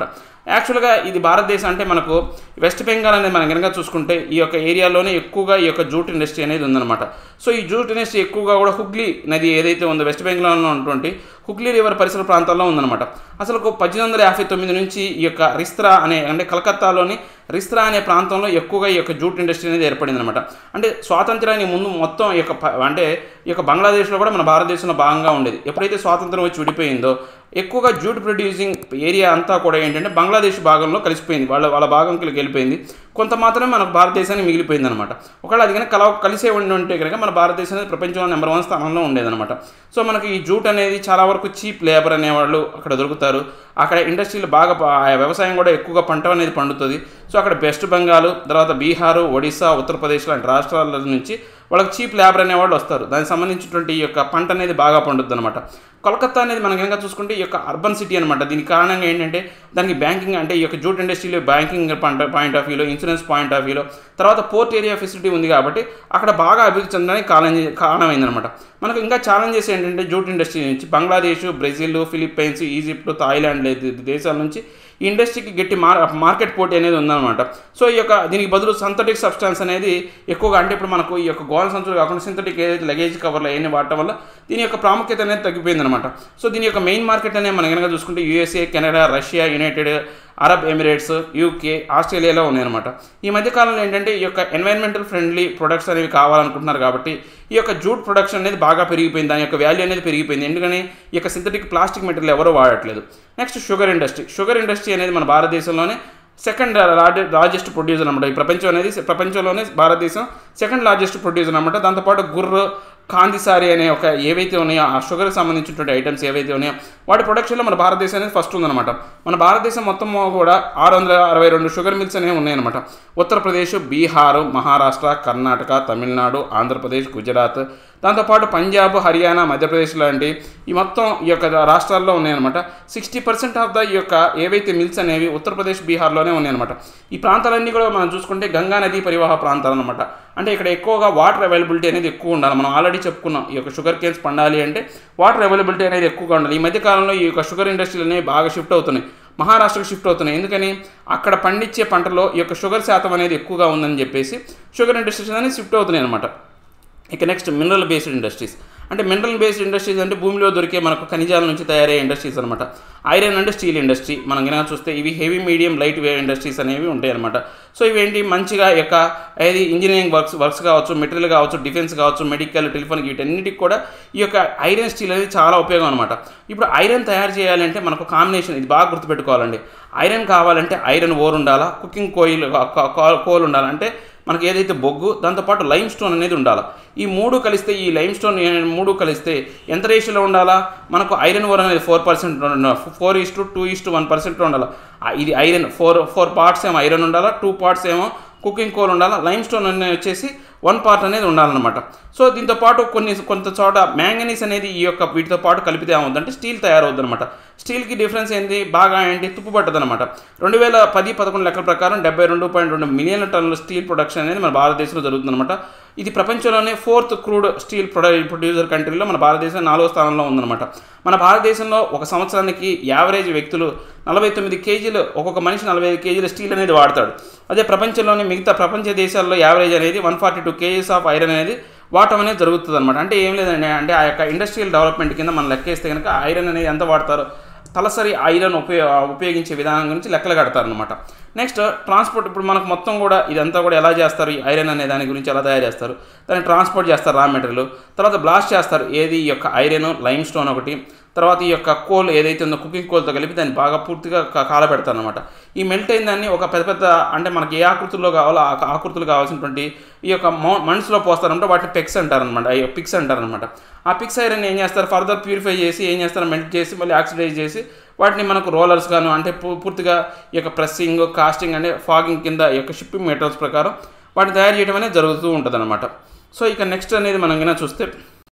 యాక్చువల్గా ఇది భారతదేశం అంటే మనకు వెస్ట్ బెంగాల్ అనేది మనం కనుక చూసుకుంటే ఈ యొక్క ఏరియాలోనే ఎక్కువగా ఈ యొక్క జూట్ ఇండస్ట్రీ అనేది ఉందన్నమాట సో ఈ జూట్ ఇండస్ట్రీ ఎక్కువగా కూడా హుగ్లీ నది ఏదైతే ఉందో వెస్ట్ బెంగాల్లో ఉన్నటువంటి హుగ్లీ రివర్ పరిసర ప్రాంతాల్లో ఉందన్నమాట అసలు పద్దెనిమిది వందల యాభై తొమ్మిది నుంచి ఈ యొక్క రిస్త్రా అనే అంటే కలకత్తాలోని రిస్త్రా అనే ప్రాంతంలో ఎక్కువగా ఈ యొక్క జూట్ ఇండస్ట్రీ అనేది ఏర్పడింది అనమాట అంటే స్వాతంత్రానికి ముందు మొత్తం ఈ యొక్క ప- అంటే ఈ యొక్క బంగ్లాదేశ్లో కూడా మన భారతదేశంలో భాగంగా ఉండేది ఎప్పుడైతే స్వాతంత్రం వచ్చి విడిపోయిందో ఎక్కువగా జూట్ ప్రొడ్యూసింగ్ ఏరియా అంతా కూడా ఏంటంటే బంగ్లాదేశ్ భాగంలో కలిసిపోయింది వాళ్ళ వాళ్ళ భాగంకి వెళ్ళిపోయింది కొంత మాత్రమే మనకు భారతదేశానికి మిగిలిపోయింది అనమాట ఒకవేళ అది కనుక కల కలిసే ఉండి ఉంటే కనుక మన భారతదేశం అనేది ప్రపంచంలో నెంబర్ వన్ స్థానంలో ఉండేదన్నమాట సో మనకి ఈ జూట్ అనేది చాలా వరకు చీప్ లేబర్ అనేవాళ్ళు అక్కడ దొరుకుతారు అక్కడ ఇండస్ట్రీలు బాగా ప- ఆ వ్యవసాయం కూడా ఎక్కువగా పంట అనేది పండుతుంది సో అక్కడ వెస్ట్ బెంగాల్ తర్వాత బీహారు ఒడిశా ఉత్తరప్రదేశ్ లాంటి రాష్ట్రాల నుంచి వాళ్ళకి చీప్ లేబర్ అనేవాళ్ళు వస్తారు దానికి సంబంధించినటువంటి ఈ యొక్క పంట అనేది బాగా పండుద్ది అనమాట కోల్కత్తా అనేది మనం కనుక చూసుకుంటే ఈ యొక్క అర్బన్ సిటీ అనమాట దీనికి కారణంగా ఏంటంటే దానికి బ్యాంకింగ్ అంటే ఈ యొక్క జూట్ ఇండస్ట్రీలో బ్యాంకింగ్ పాయింట్ ఆఫ్ వ్యూలో ఇన్సూరెన్స్ పాయింట్ ఆఫ్ వ్యూలో తర్వాత పోర్ట్ ఏరియా ఫెసిలిటీ ఉంది కాబట్టి అక్కడ బాగా అభివృద్ధి చెందడానికి కారణం కారణమైందనమాట మనకు ఇంకా ఛాలెంజెస్ ఏంటంటే జూట్ ఇండస్ట్రీ నుంచి Bangladesh Brazil Philippines Egypt Thailand లేదు దేశాల నుంచి ఈ ఇండస్ట్రీకి గట్టి మార్ మార్కెట్ పోటీ అనేది ఉందన్నమాట సో ఈ యొక్క దీనికి బదులు సింథటిక్ సబ్స్టాన్స్ అనేది ఎక్కువగా అంటే ఇప్పుడు మనకు ఈ యొక్క గోల సంచులు కాకుండా సింథటిక్ ఏదైతే లగేజ్ కవర్లు అవన్నీ వాడటం వల్ల దీని యొక్క ప్రాముఖ్యత అనేది తగ్గిపోయింది అనమాట సో దీని యొక్క మెయిన్ మార్కెట్ అనేది మనం కనుక చూసుకుంటే USA Canada Russia United Arab Emirates UK ఆస్ట్రేలియాలో ఉన్నాయన్నమాట ఈ మధ్య కాలంలో ఏంటంటే ఈ యొక్క ఎన్వైరన్మెంటల్ ఫ్రెండ్లీ ప్రొడక్ట్స్ అనేవి కావాలనుకుంటున్నారు కాబట్టి ఈ యొక్క జూట్ ప్రొడక్షన్ అనేది బాగా పెరిగిపోయింది దాని యొక్క వాల్యూ అనేది పెరిగిపోయింది ఎందుకని ఈ యొక్క సింథటిక్ ప్లాస్టిక్ మెటీరియల్ ఎవరో వాడట్లేదు next sugar industry sugar industry అనేది మన భారతదేశంలోనే సెకండ్ లార్జెస్ట్ ప్రొడ్యూసర్ అనమాట ఈ ప్రపంచం అనేది ప్రపంచంలోనే భారతదేశం సెకండ్ లార్జెస్ట్ ప్రొడ్యూసర్ అనమాట దాంతోపాటు గుర్ర కాందిసారి అనే ఒక ఏవైతే ఉన్నాయో ఆ షుగర్కి సంబంధించినటువంటి ఐటమ్స్ ఏవైతే ఉన్నాయో వాటి ప్రొడక్షన్లో మన భారతదేశం అనేది ఫస్ట్ ఉందన్నమాట మన భారతదేశం మొత్తం కూడా ఆరు వందల అరవై రెండు షుగర్ మిల్స్ అనేవి ఉన్నాయన్నమాట ఉత్తరప్రదేశ్ బీహార్ మహారాష్ట్ర కర్ణాటక తమిళనాడు ఆంధ్రప్రదేశ్ గుజరాత్ దాంతోపాటు పంజాబ్ హర్యానా మధ్యప్రదేశ్ లాంటి ఈ మొత్తం ఈ యొక్క రాష్ట్రాల్లో ఉన్నాయన్నమాట సిక్స్టీ పర్సెంట్ ఆఫ్ ద ఈ యొక్క ఏవైతే మిల్స్ అనేవి ఉత్తరప్రదేశ్ బీహార్లోనే ఉన్నాయన్నమాట ఈ ప్రాంతాలన్నీ కూడా మనం చూసుకుంటే గంగా నదీ పరివాహ ప్రాంతాలు అనమాట అంటే ఇక్కడ ఎక్కువగా వాటర్ అవైలబిలిటీ అనేది ఎక్కువ ఉండాలి మనం ఆల్రెడీ చెప్పుకున్నాం ఈ యొక్క షుగర్ కేన్స్ పండాలి అంటే వాటర్ అవైలబిలిటీ అనేది ఎక్కువగా ఉండాలి ఈ మధ్య కాలంలో ఈ యొక్క షుగర్ ఇండస్ట్రీలు అనేవి బాగా షిఫ్ట్ అవుతున్నాయి మహారాష్ట్రకు షిఫ్ట్ అవుతున్నాయి ఎందుకని అక్కడ పండించే పంటలో ఈ యొక్క షుగర్ శాతం అనేది ఎక్కువగా ఉందని చెప్పేసి షుగర్ ఇండస్ట్రీస్ అనేది షిఫ్ట్ అవుతున్నాయి అనమాట ఇక నెక్స్ట్ మినరల్ బేస్డ్ ఇండస్ట్రీస్ అంటే మినరల్ బేస్డ్ ఇండస్ట్రీస్ అంటే భూమిలో దొరికే మనకు ఖనిజాల నుంచి తయారయ్యే ఇండస్ట్రీస్ అనమాట ఐరన్ అండ్ స్టీల్ ఇండస్ట్రీ మనం కనుక చూస్తే ఇవి heavy medium light weight industries అనేవి ఉంటాయి అనమాట సో ఇవేంటి మంచిగా ఈ యొక్క ఏది ఇంజనీరింగ్ వర్క్స్ వర్క్స్ కావచ్చు మెటీరియల్ కావచ్చు డిఫెన్స్ కావచ్చు మెడికల్ టెలిఫోన్ వీటన్నిటికి కూడా ఈ యొక్క ఐరన్ స్టీల్ అనేది చాలా ఉపయోగం అనమాట ఇప్పుడు ఐరన్ తయారు చేయాలంటే మనకు కాంబినేషన్ ఇది బాగా గుర్తుపెట్టుకోవాలండి ఐరన్ కావాలంటే ఐరన్ ఓర్ ఉండాలా కుకింగ్ కోయిల్ కోల్ ఉండాలంటే మనకి ఏదైతే బొగ్గు దాంతోపాటు లైమ్ స్టోన్ అనేది ఉండాలి ఈ మూడు కలిస్తే ఈ లైమ్ స్టోన్ మూడు కలిస్తే ఎంత రేషియోలో ఉండాలా మనకు ఐరన్ ఓర్ అనేది four percent four is to two is to one percent ఉండాలి ఆ, ఇది ఐరన్ ఫోర్ ఫోర్ పార్ట్స్ ఏమో ఐరన్ ఉండాలా టూ పార్ట్స్ ఏమో కుకింగ్ కోల్ ఉండాలా లైమ్ స్టోన్ అనేది వచ్చేసి వన్ పార్ట్ అనేది ఉండాలన్నమాట సో దీంతో పాటు కొన్ని కొంత చోట మ్యాంగనీస్ అనేది ఈ యొక్క వీటితో పాటు కలిపితే ఏమవుతుందంటే స్టీల్ తయారవుద్ది అనమాట స్టీల్కి డిఫరెన్స్ ఏంటి బాగా ఏంటి తుప్పు పట్టదనమాట రెండు వేల పది పదకొండు లెక్కల ప్రకారం డెబ్బై రెండు పాయింట్ రెండు మిలియన్ల టన్నుల స్టీల్ ప్రొడక్షన్ అనేది మన భారతదేశంలో జరుగుతుందన్నమాట ఇది ప్రపంచంలోనే ఫోర్త్ క్రూడ్ స్టీల్ ప్రొడై ప్రొడ్యూసర్ కంట్రీలో మన భారతదేశం నాలుగో స్థానంలో ఉందన్నమాట మన భారతదేశంలో ఒక సంవత్సరానికి యావరేజ్ వ్యక్తులు నలభై తొమ్మిది కేజీలు ఒక్కొక్క మనిషి నలభై ఐదు కేజీల స్టీల్ అనేది వాడతాడు అదే ప్రపంచంలోని మిగతా ప్రపంచ దేశాల్లో యావరేజ్ అనేది one forty two KGs of iron అనేది వాడటం అనేది జరుగుతుంది అనమాట అంటే ఏం లేదండి అంటే ఆ యొక్క ఇండస్ట్రియల్ డెవలప్మెంట్ కింద మనం లెక్కేస్తే కనుక ఐరన్ అనేది ఎంత వాడతారో తలసరి ఐరన్ ఉపయోగ ఉపయోగించే విధానం గురించి లెక్కలు కడతారనమాట నెక్స్ట్ ట్రాన్స్పోర్ట్ ఇప్పుడు మనకు మొత్తం కూడా ఇదంతా కూడా ఎలా చేస్తారు ఈ ఐరన్ అనే దాని గురించి ఎలా తయారు చేస్తారు దాన్ని ట్రాన్స్పోర్ట్ చేస్తారు రా మెటీరియల్ తర్వాత బ్లాస్ట్ చేస్తారు ఏది ఈ యొక్క ఐరన్ లైమ్ స్టోన్ ఒకటి తర్వాత ఈ యొక్క కోల్ ఏదైతే ఉందో కుకింగ్ కోల్తో కలిపి దాన్ని బాగా పూర్తిగా కా- కాలబెడతారు అనమాట ఈ మెల్ట్ అయిన దాన్ని ఒక పెద్ద పెద్ద అంటే మనకి ఏ ఆకృతుల్లో కావాలో ఆ ఆకృతులు కావాల్సినటువంటి ఈ యొక్క మౌ- మన్స్లో పోస్తారంటే వాటిని పిక్స్ అంటారనమాట ఈ పిక్స్ అంటారనమాట ఆ పిక్స్ ఐరన్ ఏం చేస్తారు ఫర్దర్ ప్యూరిఫై చేసి ఏం చేస్తారు మెల్ట్ చేసి మళ్ళీ ఆక్సిడైజ్ చేసి వాటిని మనకు రోలర్స్ గాను అంటే పూ- పూర్తిగా ఈ యొక్క ప్రెస్సింగ్ కాస్టింగ్ అంటే ఫాగింగ్ కింద ఈ యొక్క షిప్పింగ్ మెటీరియల్స్ ప్రకారం వాటిని తయారు చేయడం అనేది జరుగుతూ ఉంటుంది అనమాట సో ఇక నెక్స్ట్ అనేది మనం కనుక చూస్తే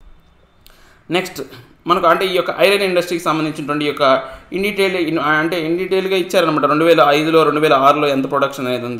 నెక్స్ట్ మనకు అంటే ఈ యొక్క ఐరన్ ఇండస్ట్రీకి సంబంధించినటువంటి ఈ యొక్క ఇన్ డీటెయిల్ ఇన్- అంటే ఇన్ డీటెయిల్గా ఇచ్చారనమాట రెండు వేల ఐదులో రెండు వేల ఆరులో ఎంత ప్రొడక్షన్ అనేది ఉంది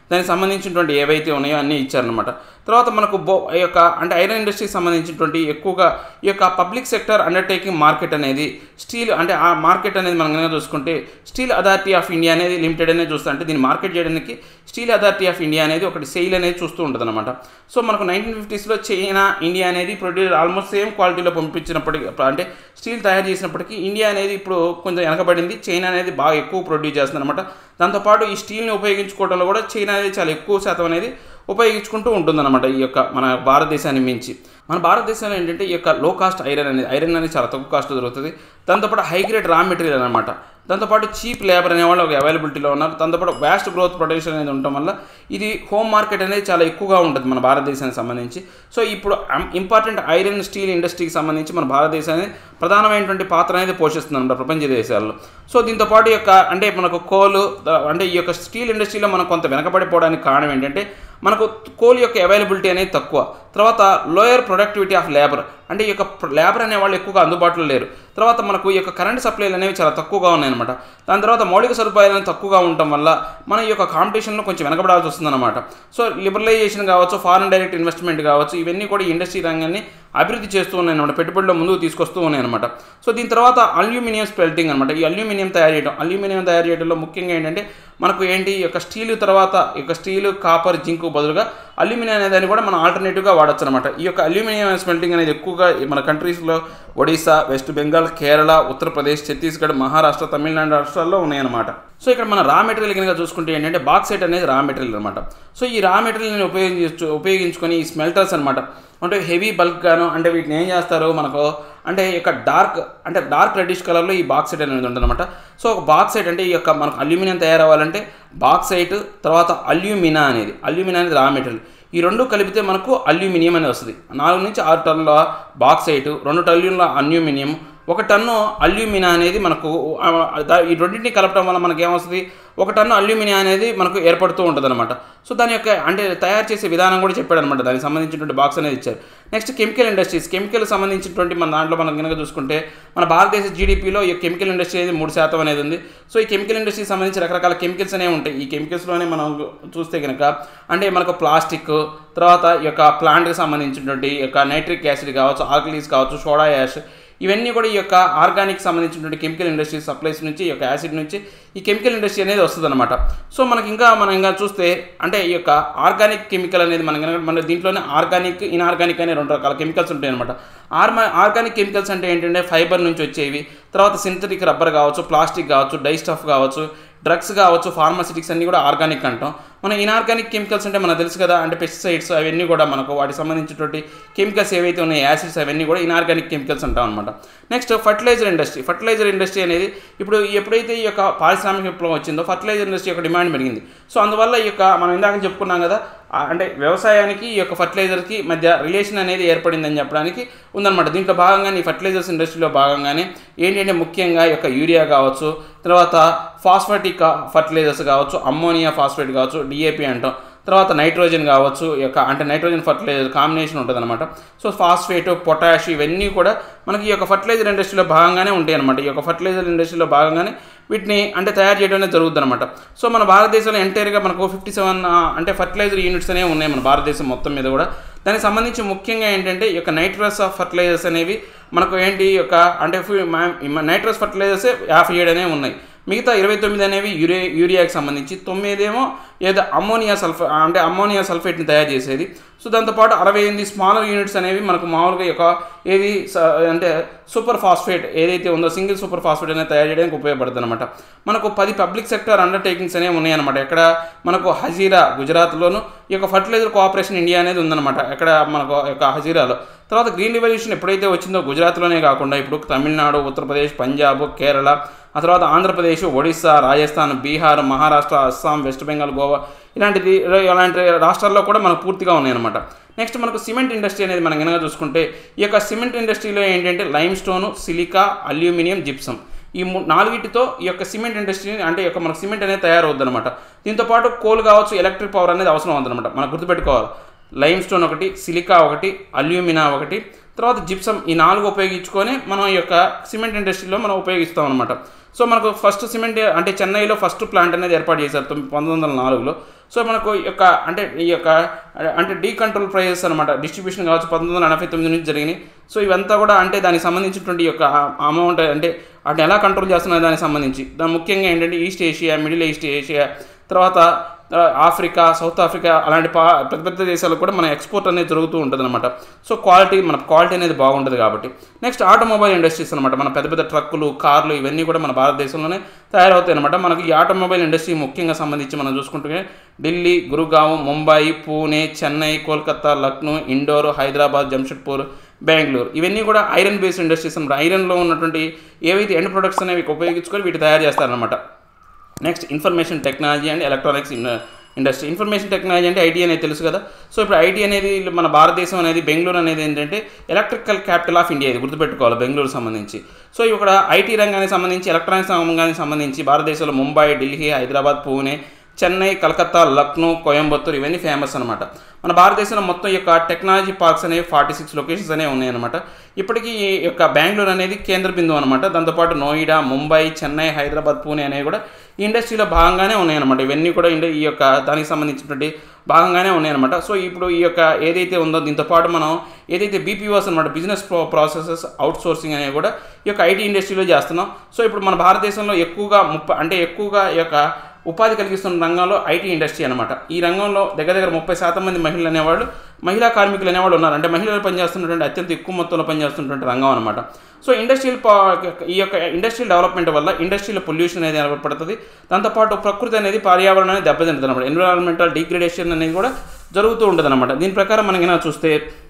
దానికి సంబంధించినటువంటి ఏవైతే ఉన్నాయో అన్నీ ఇచ్చారనమాట తర్వాత మనకు బో ఈ యొక్క అంటే ఐరన్ ఇండస్ట్రీకి సంబంధించినటువంటి ఎక్కువగా ఈ యొక్క పబ్లిక్ సెక్టర్ అండర్టేకింగ్ మార్కెట్ అనేది స్టీల్ అంటే ఆ మార్కెట్ అనేది మనం కనుక చూసుకుంటే స్టీల్ అథారిటీ ఆఫ్ ఇండియా అనేది లిమిటెడ్ అనేది చూస్తాం అంటే దీన్ని మార్కెట్ చేయడానికి స్టీల్ అథారిటీ ఆఫ్ ఇండియా అనేది ఒకటి సెయిల్ అనేది చూస్తూ ఉంటుంది అనమాట సో మనకు నైన్టీన్ ఫిఫ్టీస్లో చైనా ఇండియా అనేది ప్రొడ్యూస్ ఆల్మోస్ట్ సేమ్ క్వాలిటీలో పంపించినప్పటికీ అంటే స్టీల్ తయారు చేసినప్పటికీ ఇండియా అనేది ఇప్పుడు కొంచెం వెనకబడింది చైనా అనేది బాగా ఎక్కువ ప్రొడ్యూస్ చేస్తుంది అనమాట దాంతోపాటు ఈ స్టీల్ని ఉపయోగించుకోవడంలో కూడా చైనా అనేది చాలా ఎక్కువ శాతం అనేది ఉపయోగించుకుంటూ ఉంటుందన్నమాట ఈ యొక్క మన భారతదేశాన్ని మించి మన భారతదేశంలో ఏంటంటే ఈ యొక్క లో కాస్ట్ ఐరన్ అనేది ఐరన్ అనేది చాలా తక్కువ కాస్ట్ దొరుకుతుంది దాంతోపాటు హై గ్రేడ్ రా మెటీరియల్ అనమాట దాంతోపాటు చీప్ లేబర్ అనేవాళ్ళు ఒక అవైలబిలిటీలో ఉన్నారు దాంతోపాటు వ్యాస్ట్ గ్రోత్ పొటెన్షియల్ అనేది ఉండటం వల్ల ఇది హోమ్ మార్కెట్ అనేది చాలా ఎక్కువగా ఉంటుంది మన భారతదేశానికి సంబంధించి సో ఇప్పుడు ఇంపార్టెంట్ ఐరన్ స్టీల్ ఇండస్ట్రీకి సంబంధించి మన భారతదేశాన్ని ప్రధానమైనటువంటి పాత్ర అనేది పోషిస్తుంది అనమాట ప్రపంచ దేశాల్లో సో దీంతో పాటు యొక్క అంటే మనకు కోలు అంటే ఈ యొక్క స్టీల్ ఇండస్ట్రీలో మనం కొంత వెనకబడిపోవడానికి కారణం ఏంటంటే మనకు కోల్ యొక్క అవైలబిలిటీ అనేది తక్కువ తర్వాత లోయర్ ప్రొడక్టివిటీ ఆఫ్ లేబర్ అంటే ఈ యొక్క లేబర్ అనే వాళ్ళు ఎక్కువగా అందుబాటులో లేరు తర్వాత మనకు ఈ యొక్క కరెంట్ సప్లైలు అనేవి చాలా తక్కువగా ఉన్నాయన్నమాట దాని తర్వాత మౌలిక సదుపాయాలు అనేవి తక్కువగా ఉండటం వల్ల మన ఈ యొక్క కాంపిటీషన్లో కొంచెం వెనకబడాల్సి వస్తుందన్నమాట సో లిబరలైజేషన్ కావచ్చు ఫారెన్ డైరెక్ట్ ఇన్వెస్ట్మెంట్ కావచ్చు ఇవన్నీ కూడా ఇండస్ట్రీ రంగాన్ని అభివృద్ధి చేస్తూ ఉన్నాయి అనమాట పెట్టుబడిలో ముందుకు తీసుకొస్తూ ఉన్నాయి అనమాట సో దీని తర్వాత అల్యూమినియం స్పెల్టింగ్ అనమాట ఈ అల్యూమినియం తయారు చేయడం అల్యూమినియం తయారు చేయడంలో ముఖ్యంగా ఏంటంటే మనకు ఏంటి ఈ యొక్క స్టీల్ తర్వాత ఈ యొక్క స్టీల్ కాపర్ జింక్ బదులుగా అల్యూమినియం అనే దాన్ని కూడా మనం ఆల్టర్నేటివ్గా వాడచ్చు అనమాట ఈ యొక్క అల్యూమినియం స్మెల్టింగ్ అనేది ఎక్కువగా మన కంట్రీస్లో ఒడిశా వెస్ట్ బెంగాల్ కేరళ ఉత్తరప్రదేశ్ ఛత్తీస్గఢ్ మహారాష్ట్ర తమిళనాడు రాష్ట్రాల్లో ఉన్నాయన్నమాట సో ఇక్కడ మన రా మెటీరియల్ కనుక చూసుకుంటే ఏంటంటే బాక్సైట్ అనేది రా మెటీరియల్ అనమాట సో ఈ రా మెటీరియల్ని ఉపయోగించు ఉపయోగించుకొని ఈ స్మెల్టర్స్ అనమాట అంటే హెవీ బల్క్ గాను అంటే వీటిని ఏం చేస్తారు మనకు అంటే ఈ యొక్క డార్క్ అంటే డార్క్ రెడ్డిష్ కలర్లో ఈ బాక్సైట్ అనేది ఉంటుందన్నమాట సో ఒక బాక్సైట్ అంటే ఈ యొక్క మనకు అల్యూమినియం తయారవ్వాలంటే బాక్సైట్ తర్వాత అల్యూమినా అనేది అల్యూమినా అనేది రా మెటీరియల్ ఈ రెండు కలిపితే మనకు అల్యూమినియం అనేది వస్తుంది నాలుగు నుంచి ఆరు టన్నుల బాక్సైట్ రెండు టన్నుల అల్యూమినియం ఒక టన్ను అల్యూమినియం అనేది మనకు ఈ రెండింటిని కలపడం వల్ల మనకి ఏమొస్తుంది ఒక టన్ను అల్యూమినియం అనేది మనకు ఏర్పడుతూ ఉంటుంది అనమాట సో దాని యొక్క అంటే తయారు చేసే విధానం కూడా చెప్పాడు అనమాట దానికి సంబంధించినటువంటి బాక్స్ అనేది ఇచ్చారు నెక్స్ట్ కెమికల్ ఇండస్ట్రీస్ కెమికల్ సంబంధించినటువంటి మన దాంట్లో మనం కనుక చూసుకుంటే మన భారతదేశ జీడిపిలో ఈ కెమికల్ ఇండస్ట్రీ అనేది మూడు శాతం అనేది ఉంది సో ఈ కెమికల్ ఇండస్ట్రీకి సంబంధించి రకరకాల కెమికల్స్ అనేవి ఉంటాయి ఈ కెమికల్స్లోనే మనం చూస్తే కనుక అంటే మనకు ప్లాస్టిక్ తర్వాత ఈ యొక్క ప్లాంట్కి సంబంధించినటువంటి ఈ యొక్క నైట్రిక్ యాసిడ్ కావచ్చు ఆల్కలీస్ కావచ్చు సోడా యాష్ ఇవన్నీ కూడా ఈ యొక్క ఆర్గానిక్ సంబంధించినటువంటి కెమికల్ ఇండస్ట్రీ సప్లైస్ నుంచి ఈ యొక్క యాసిడ్ నుంచి ఈ కెమికల్ ఇండస్ట్రీ అనేది వస్తుంది అనమాట సో మనకి ఇంకా మనం ఇంకా చూస్తే అంటే ఈ యొక్క ఆర్గానిక్ కెమికల్ అనేది మనం కనుక మన దీంట్లోనే ఆర్గానిక్ ఇన్ఆర్గానిక్ అనే రెండు రకాల కెమికల్స్ ఉంటాయి అనమాట ఆర్మా ఆర్గానిక్ కెమికల్స్ అంటే ఏంటంటే ఫైబర్ నుంచి వచ్చేవి తర్వాత సింథటిక్ రబ్బర్ కావచ్చు ప్లాస్టిక్ కావచ్చు డై స్టఫ్ కావచ్చు డ్రగ్స్ కావచ్చు ఫార్మాసిటిక్స్ అన్నీ కూడా ఆర్గానిక్ అంటాం మన ఇన్ఆర్గానిక్ కెమికల్స్ అంటే మనకు తెలుసు కదా అంటే పెస్టిసైడ్స్ అవన్నీ కూడా మనకు వాటికి సంబంధించినటువంటి కెమికల్స్ ఏవైతే ఉన్నాయో యాసిడ్స్ అవన్నీ కూడా ఇన్ఆర్గానిక్ కెమికల్స్ అంటాం అనమాట next fertiliser industry fertiliser industry అనేది ఇప్పుడు ఎప్పుడైతే ఈ యొక్క పారిశ్రామిక విప్లవం వచ్చిందో ఫర్టిలైజర్ ఇండస్ట్రీ యొక్క డిమాండ్ పెరిగింది సో అందువల్ల ఈ యొక్క మనం ఇందాక చెప్పుకున్నాం కదా అంటే వ్యవసాయానికి ఈ యొక్క ఫర్టిలైజర్కి మధ్య రిలేషన్ అనేది ఏర్పడిందని చెప్పడానికి ఉందన్నమాట దీంట్లో భాగంగానే ఈ ఫర్టిలైజర్స్ ఇండస్ట్రీలో భాగంగానే ఏంటంటే ముఖ్యంగా ఈ యొక్క యూరియా కావచ్చు తర్వాత ఫాస్ఫాటిక్ ఫర్టిలైజర్స్ కావచ్చు అమ్మోనియా ఫాస్ఫేట్ కావచ్చు డిఏపి అంటాం తర్వాత నైట్రోజన్ కావచ్చు ఈ యొక్క అంటే నైట్రోజన్ ఫర్టిలైజర్ కాంబినేషన్ ఉంటుంది అనమాట సో ఫాస్ఫేట్ పొటాష్ ఇవన్నీ కూడా మనకి ఈ యొక్క ఫర్టిలైజర్ ఇండస్ట్రీలో భాగంగానే ఉంటాయి అనమాట ఈ యొక్క ఫర్టిలైజర్ ఇండస్ట్రీలో భాగంగానే వీటిని అంటే తయారు చేయడం అనేది జరుగుతుంది అనమాట సో మన భారతదేశంలో ఎంటైర్గా మనకు ఫిఫ్టీ సెవెన్ అంటే ఫర్టిలైజర్ యూనిట్స్ అనేవి ఉన్నాయి మన భారతదేశం మొత్తం మీద కూడా దానికి సంబంధించి ముఖ్యంగా ఏంటంటే ఈ యొక్క నైట్రస్ ఆఫ్ ఫర్టిలైజర్స్ అనేవి మనకు ఏంటి ఈ యొక్క అంటే నైట్రస్ ఫర్టిలైజర్సే యాభై ఏడు అనేవి ఉన్నాయి మిగతా ఇరవై తొమ్మిది అనేవి యూరియా యూరియాకి సంబంధించి తొమ్మిదేమో ఏదో అమ్మోనియా సల్ఫే అంటే అమ్మోనియా సల్ఫేట్ని తయారు చేసేది సో దాంతోపాటు అరవై ఎనిమిది స్మాలర్ యూనిట్స్ అనేవి మనకు మామూలుగా యొక్క ఏది అంటే సూపర్ ఫాస్ఫేట్ ఏదైతే ఉందో సింగిల్ సూపర్ ఫాస్ఫేట్ అనేది తయారు చేయడానికి ఉపయోగపడుతుంది అనమాట మనకు పది పబ్లిక్ సెక్టర్ అండర్టేకింగ్స్ అనేవి ఉన్నాయన్నమాట ఎక్కడ మనకు హజీరా గుజరాత్లోను ఈ యొక్క ఫర్టిలైజర్ కోఆపరేషన్ ఇండియా అనేది ఉందన్నమాట ఎక్కడ మనకు యొక్క హజీరాలో తర్వాత గ్రీన్ రెవల్యూషన్ ఎప్పుడైతే వచ్చిందో గుజరాత్లోనే కాకుండా ఇప్పుడు తమిళనాడు ఉత్తరప్రదేశ్ పంజాబ్ కేరళ ఆ తర్వాత ఆంధ్రప్రదేశ్ ఒడిస్సా రాజస్థాన్ బీహార్ మహారాష్ట్ర అస్సాం వెస్ట్ బెంగాల్ గోవా ఇలాంటిది ఇలాంటి రాష్ట్రాల్లో కూడా మనకు పూర్తిగా ఉన్నాయన్నమాట నెక్స్ట్ మనకు సిమెంట్ ఇండస్ట్రీ అనేది మనం కనుక చూసుకుంటే ఈ యొక్క సిమెంట్ ఇండస్ట్రీలో ఏంటంటే limestone silica aluminium gypsum ఈ నాలుగిటితో ఈ యొక్క సిమెంట్ ఇండస్ట్రీ అంటే యొక్క మనకు సిమెంట్ అనేది తయారవుద్ది అనమాట దీంతోపాటు కోల్ కావచ్చు ఎలక్ట్రిక్ పవర్ అనేది అవసరం అవుతుందన్నమాట మనం గుర్తుపెట్టుకోవాలి లైమ్ స్టోన్ ఒకటి సిలికా ఒకటి అల్యూమినా ఒకటి తర్వాత జిప్సం ఈ నాలుగు ఉపయోగించుకొని మనం ఈ యొక్క సిమెంట్ ఇండస్ట్రీలో మనం ఉపయోగిస్తాం అనమాట సో మనకు ఫస్ట్ సిమెంట్ అంటే చెన్నైలో ఫస్ట్ ప్లాంట్ అనేది ఏర్పాటు చేశారు తొమ్మిది పంతొమ్మిది వందల నాలుగులో సో మనకు ఈ యొక్క అంటే ఈ యొక్క అంటే డీ కంట్రోల్ ప్రైజెస్ అనమాట డిస్ట్రిబ్యూషన్ కావచ్చు పంతొమ్మిది వందల ఎనభై తొమ్మిది నుంచి జరిగినాయి సో ఇవంతా కూడా అంటే దానికి సంబంధించినటువంటి ఈ యొక్క అమౌంట్ అంటే వాటిని ఎలా కంట్రోల్ చేస్తున్నారు దానికి సంబంధించి దాని ముఖ్యంగా ఏంటంటే East Asia Middle East Asia తర్వాత ఆ, ఆఫ్రికా సౌత్ ఆఫ్రికా అలాంటి పా పెద్ద పెద్ద దేశాలకు కూడా మన ఎక్స్పోర్ట్ అనేది జరుగుతూ ఉంటుంది అనమాట సో క్వాలిటీ మన క్వాలిటీ అనేది బాగుంటుంది కాబట్టి నెక్స్ట్ ఆటోమొబైల్ ఇండస్ట్రీస్ అనమాట మన పెద్ద పెద్ద ట్రక్కులు కార్లు ఇవన్నీ కూడా మన భారతదేశంలోనే తయారవుతాయి అనమాట మనకి ఈ ఆటోమొబైల్ ఇండస్ట్రీ ముఖ్యంగా సంబంధించి మనం చూసుకుంటే ఢిల్లీ గురుగావ్ ముంబై పూణే చెన్నై కోల్కతా లక్నో ఇండోర్ హైదరాబాద్ జంషెడ్పూర్ బెంగళూరు ఇవన్నీ కూడా ఐరన్ బేస్డ్ ఇండస్ట్రీస్ అనమాట ఐరన్లో ఉన్నటువంటి ఏవైతే ఎండ్ ప్రొడక్ట్స్ అనేవి ఉపయోగించుకొని వీటి తయారు చేస్తారనమాట next information technology and electronics industry information technology అంటే ఐటీ అనేది తెలుసు కదా సో ఇప్పుడు ఐటీ అనేది మన భారతదేశం అనేది బెంగళూరు అనేది ఏంటంటే ఎలక్ట్రికల్ క్యాపిటల్ ఆఫ్ ఇండియా ఇది గుర్తుపెట్టుకోవాలి బెంగళూరు సంబంధించి సో ఇక్కడ ఐటీ రంగానికి సంబంధించి ఎలక్ట్రానిక్స్ రంగానికి సంబంధించి భారతదేశంలో ముంబై ఢిల్లీ హైదరాబాద్ పూణే చెన్నై కలకత్తా లక్నో కోయంబత్తూర్ ఇవన్నీ ఫేమస్ అనమాట మన భారతదేశంలో మొత్తం ఈ యొక్క టెక్నాలజీ పార్క్స్ అనేవి ఫార్టీ సిక్స్ లొకేషన్స్ అనేవి ఉన్నాయన్నమాట ఇప్పటికీ ఈ యొక్క బెంగళూరు అనేది కేంద్ర బిందువు అనమాట దాంతోపాటు నోయిడా ముంబై చెన్నై హైదరాబాద్ పూణే అనేవి కూడా ఈ ఇండస్ట్రీలో భాగంగానే ఉన్నాయన్నమాట ఇవన్నీ కూడా ఇండ ఈ యొక్క దానికి సంబంధించినటువంటి భాగంగానే ఉన్నాయన్నమాట సో ఇప్పుడు ఈ యొక్క ఏదైతే ఉందో దీంతో పాటు మనం ఏదైతే బీపీఓస్ అనమాట business pro processes outsourcing అనేవి కూడా ఈ యొక్క ఐటీ ఇండస్ట్రీలో చేస్తున్నాం సో ఇప్పుడు మన భారతదేశంలో ఎక్కువగా ముప్ప అంటే ఎక్కువగా ఈ యొక్క ఉపాధి కలిగిస్తున్న రంగంలో ఐటీ ఇండస్ట్రీ అనమాట ఈ రంగంలో దగ్గర దగ్గర ముప్పై శాతం మంది మహిళలు అనేవాళ్ళు మహిళా కార్మికులు అనేవాళ్ళు ఉన్నారు అంటే మహిళలు పనిచేస్తున్నటువంటి అత్యంత ఎక్కువ మొత్తంలో పనిచేస్తున్నటువంటి రంగం అనమాట సో ఇండస్ట్రియల్ ఈ యొక్క ఇండస్ట్రియల్ డెవలప్మెంట్ వల్ల ఇండస్ట్రియల్ పొల్యూషన్ అనేది ఏర్పడుతుంది దాంతోపాటు ప్రకృతి అనేది పర్యావరణం అనేది దెబ్బతింటుంది అనమాట ఎన్విరాన్మెంటల్ డిగ్రేడేషన్ అనేది కూడా జరుగుతూ ఉంటుంది అనమాట దీని ప్రకారం మనకి చూస్తే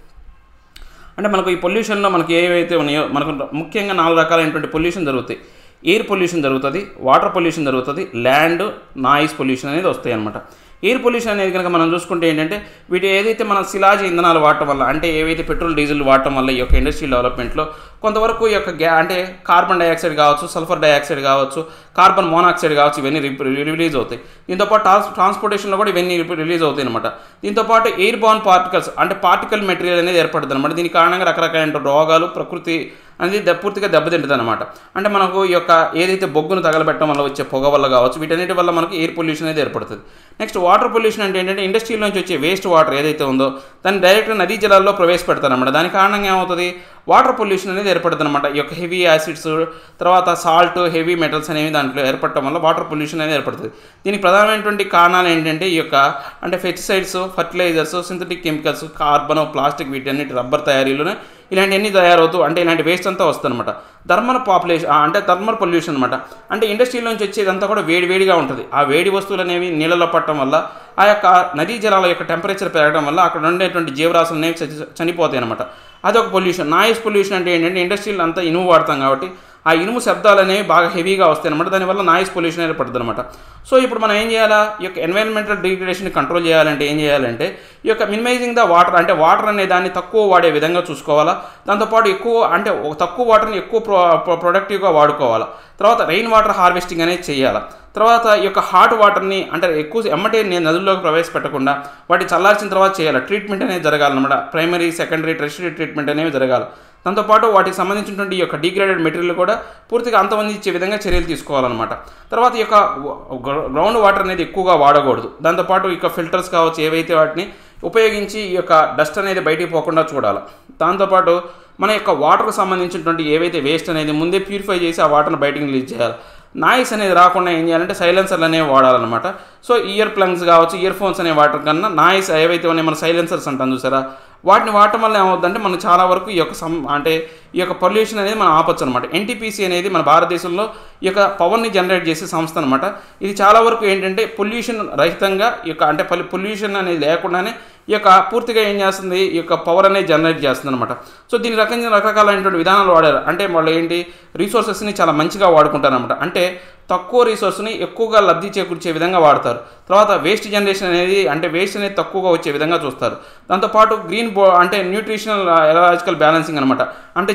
అంటే మనకు ఈ పొల్యూషన్లో మనకి ఏవైతే ఉన్నాయో మనకు ముఖ్యంగా నాలుగు రకాలైనటువంటి పొల్యూషన్ జరుగుతాయి ఎయిర్ పొల్యూషన్ జరుగుతుంది వాటర్ పొల్యూషన్ జరుగుతుంది ల్యాండ్ నాయిస్ పొల్యూషన్ అనేది వస్తాయి అనమాట ఎయిర్ పొల్యూషన్ అనేది కనుక మనం చూసుకుంటే ఏంటంటే వీటి ఏదైతే మన శిలాజ ఇంధనాలు వాడటం వల్ల అంటే ఏవైతే పెట్రోల్ డీజిల్ వాడటం వల్ల ఈ యొక్క ఇండస్ట్రియల్ డెవలప్మెంట్లో కొంతవరకు ఈ యొక్క గ్యా అంటే కార్బన్ డైఆక్సైడ్ కావచ్చు సల్ఫర్ డైఆక్సైడ్ కావచ్చు కార్బన్ మోనాక్సైడ్ కావచ్చు ఇవన్నీ రిలీజ్ అవుతాయి దీంతోపాటు ట్రాన్స్ ట్రాన్స్పోర్టేషన్లో కూడా ఇవన్నీ రిలీజ్ అవుతాయి అనమాట దీంతోపాటు ఎయిర్ బాన్ పార్టికల్స్ అంటే పార్టికల్ మెటీరియల్ అనేది ఏర్పడుతుంది అనమాట దీని కారణంగా రకరకాల రోగాలు ప్రకృతి అనేది దె- పూర్తిగా దెబ్బతింటుంది అనమాట అంటే మనకు ఈ యొక్క ఏదైతే బొగ్గును తగలబెట్టడం వల్ల వచ్చే పొగ వల్ల కావచ్చు వీటన్నిటి వల్ల మనకు ఎయిర్ పొల్యూషన్ అనేది ఏర్పడుతుంది నెక్స్ట్ వాటర్ పొల్యూషన్ అంటే ఏంటంటే ఇండస్ట్రీల నుంచి వచ్చే వేస్ట్ వాటర్ ఏదైతే ఉందో దాన్ని డైరెక్ట్గా నదీ జలాల్లో ప్రవేశపెడతారు అనమాట దాని కారణంగా ఏమవుతుంది వాటర్ పొల్యూషన్ అనేది ఏర్పడుతుంది అనమాట ఈ యొక్క హెవీ యాసిడ్స్ తర్వాత సాల్ట్ హెవీ మెటల్స్ అనేవి దాంట్లో ఏర్పడటం వల్ల వాటర్ పొల్యూషన్ అనేది ఏర్పడుతుంది దీనికి ప్రధానమైనటువంటి కారణాలు ఏంటంటే ఈ యొక్క అంటే pesticides fertilisers synthetic chemicals carbon plastic వీటన్నిటి రబ్బర్ తయారీలోనే ఇలాంటివన్నీ తయారవుతూ అంటే ఇలాంటి వేస్ట్ అంతా వస్తుంది అనమాట థర్మల్ పాపులేషన్ అంటే థర్మల్ పొల్యూషన్ అనమాట అంటే ఇండస్ట్రీల నుంచి వచ్చేదంతా కూడా వేడి వేడిగా ఉంటుంది ఆ వేడి వస్తువులు అనేవి నీళ్ళలో పట్టడం వల్ల ఆ యొక్క నదీ జలాల యొక్క టెంపరేచర్ పెరగడం వల్ల అక్కడ ఉండేటువంటి జీవరాశులు అనేవి చచ్చి- చనిపోతాయి అనమాట అదొక పొల్యూషన్ నాయిస్ పొల్యూషన్ అంటే ఏంటంటే ఇండస్ట్రీలు అంతా ఇనుము వాడతాం కాబట్టి ఆ ఇనుము శబ్దాలు అనేవి బాగా హెవీగా వస్తాయి అనమాట దానివల్ల నాయిస్ పొల్యూషన్ ఏర్పడుతుంది అనమాట సో ఇప్పుడు మనం ఏం చేయాలా ఈ యొక్క ఎన్వైరన్మెంటల్ డిగ్రేడేషన్ కంట్రోల్ చేయాలంటే ఏం చేయాలంటే ఈ యొక్క మినిమైజింగ్ ద వాటర్ అంటే వాటర్ అనే దాన్ని తక్కువ వాడే విధంగా చూసుకోవాలా దాంతోపాటు ఎక్కువ అంటే ఒక తక్కువ వాటర్ని ఎక్కువ ప్రో ప్రో- ప్రొడక్టివ్గా వాడుకోవాలా తర్వాత రెయిన్ వాటర్ హార్వెస్టింగ్ అనేది చేయాలి తర్వాత ఈ యొక్క హాట్ వాటర్ని అంటే ఎక్కువ ఎమ్మటే నేను నదుల్లోకి ప్రవేశపెట్టకుండా వాటి చల్లార్చిన తర్వాత చేయాలి ట్రీట్మెంట్ అనేది జరగాలన్నమాట ప్రైమరీ సెకండరీ టెరిషరీ ట్రీట్మెంట్ అనేవి జరగాలి దాంతోపాటు వాటికి సంబంధించినటువంటి ఈ యొక్క డిగ్రేడెడ్ మెటీరియల్ కూడా పూర్తిగా అంతమందించే విధంగా చర్యలు తీసుకోవాలన్నమాట తర్వాత ఈ యొక్క గ్రౌండ్ వాటర్ అనేది ఎక్కువగా వాడకూడదు దాంతోపాటు ఈ యొక్క ఫిల్టర్స్ కావచ్చు ఏవైతే వాటిని ఉపయోగించి ఈ యొక్క డస్ట్ అనేది బయటికి పోకుండా చూడాలి దాంతోపాటు మన యొక్క వాటర్కు సంబంధించినటువంటి ఏవైతే వేస్ట్ అనేది ముందే ప్యూరిఫై చేసి ఆ వాటర్ని బయటికి రిలీజ్ చేయాలి నాయిస్ అనేది రాకుండా ఏం చేయాలంటే సైలెన్సర్లు అనేవి వాడాలన్నమాట సో ఇయర్ ప్లంగ్స్ కావచ్చు ఇయర్ ఫోన్స్ అనే వాటర్ కన్నా నాయిస్ ఏవైతే ఉన్నాయో మన సైలెన్సర్స్ అంటాం చూసారా వాటిని వాడటం వల్ల ఏమవుతుందంటే మనం చాలా వరకు ఈ యొక్క సం అంటే ఈ యొక్క పొల్యూషన్ అనేది మనం ఆపొచ్చు అనమాట ఎన్టీపీసీ అనేది మన భారతదేశంలో ఈ యొక్క పవర్ని జనరేట్ చేసే సంస్థ అనమాట ఇది చాలా వరకు ఏంటంటే పొల్యూషన్ రహితంగా ఈ యొక్క అంటే పొల్యూషన్ అనేది లేకుండానే ఈ యొక్క పూర్తిగా ఏం చేస్తుంది ఈ యొక్క పవర్ అనేది జనరేట్ చేస్తుంది అనమాట సో దీని రకంగా రకరకాలైనటువంటి విధానాలు వాడారు అంటే వాళ్ళు ఏంటి రిసోర్సెస్ని చాలా మంచిగా వాడుకుంటారు అనమాట అంటే తక్కువ రిసోర్స్ని ఎక్కువగా లబ్ధి చేకూర్చే విధంగా వాడతారు తర్వాత వేస్ట్ జనరేషన్ అనేది అంటే వేస్ట్ అనేది తక్కువగా వచ్చే విధంగా చూస్తారు దాంతోపాటు గ్రీన్ బో అంటే న్యూట్రిషనల్ ఎలరాజికల్ బ్యాలెన్సింగ్ అనమాట అంటే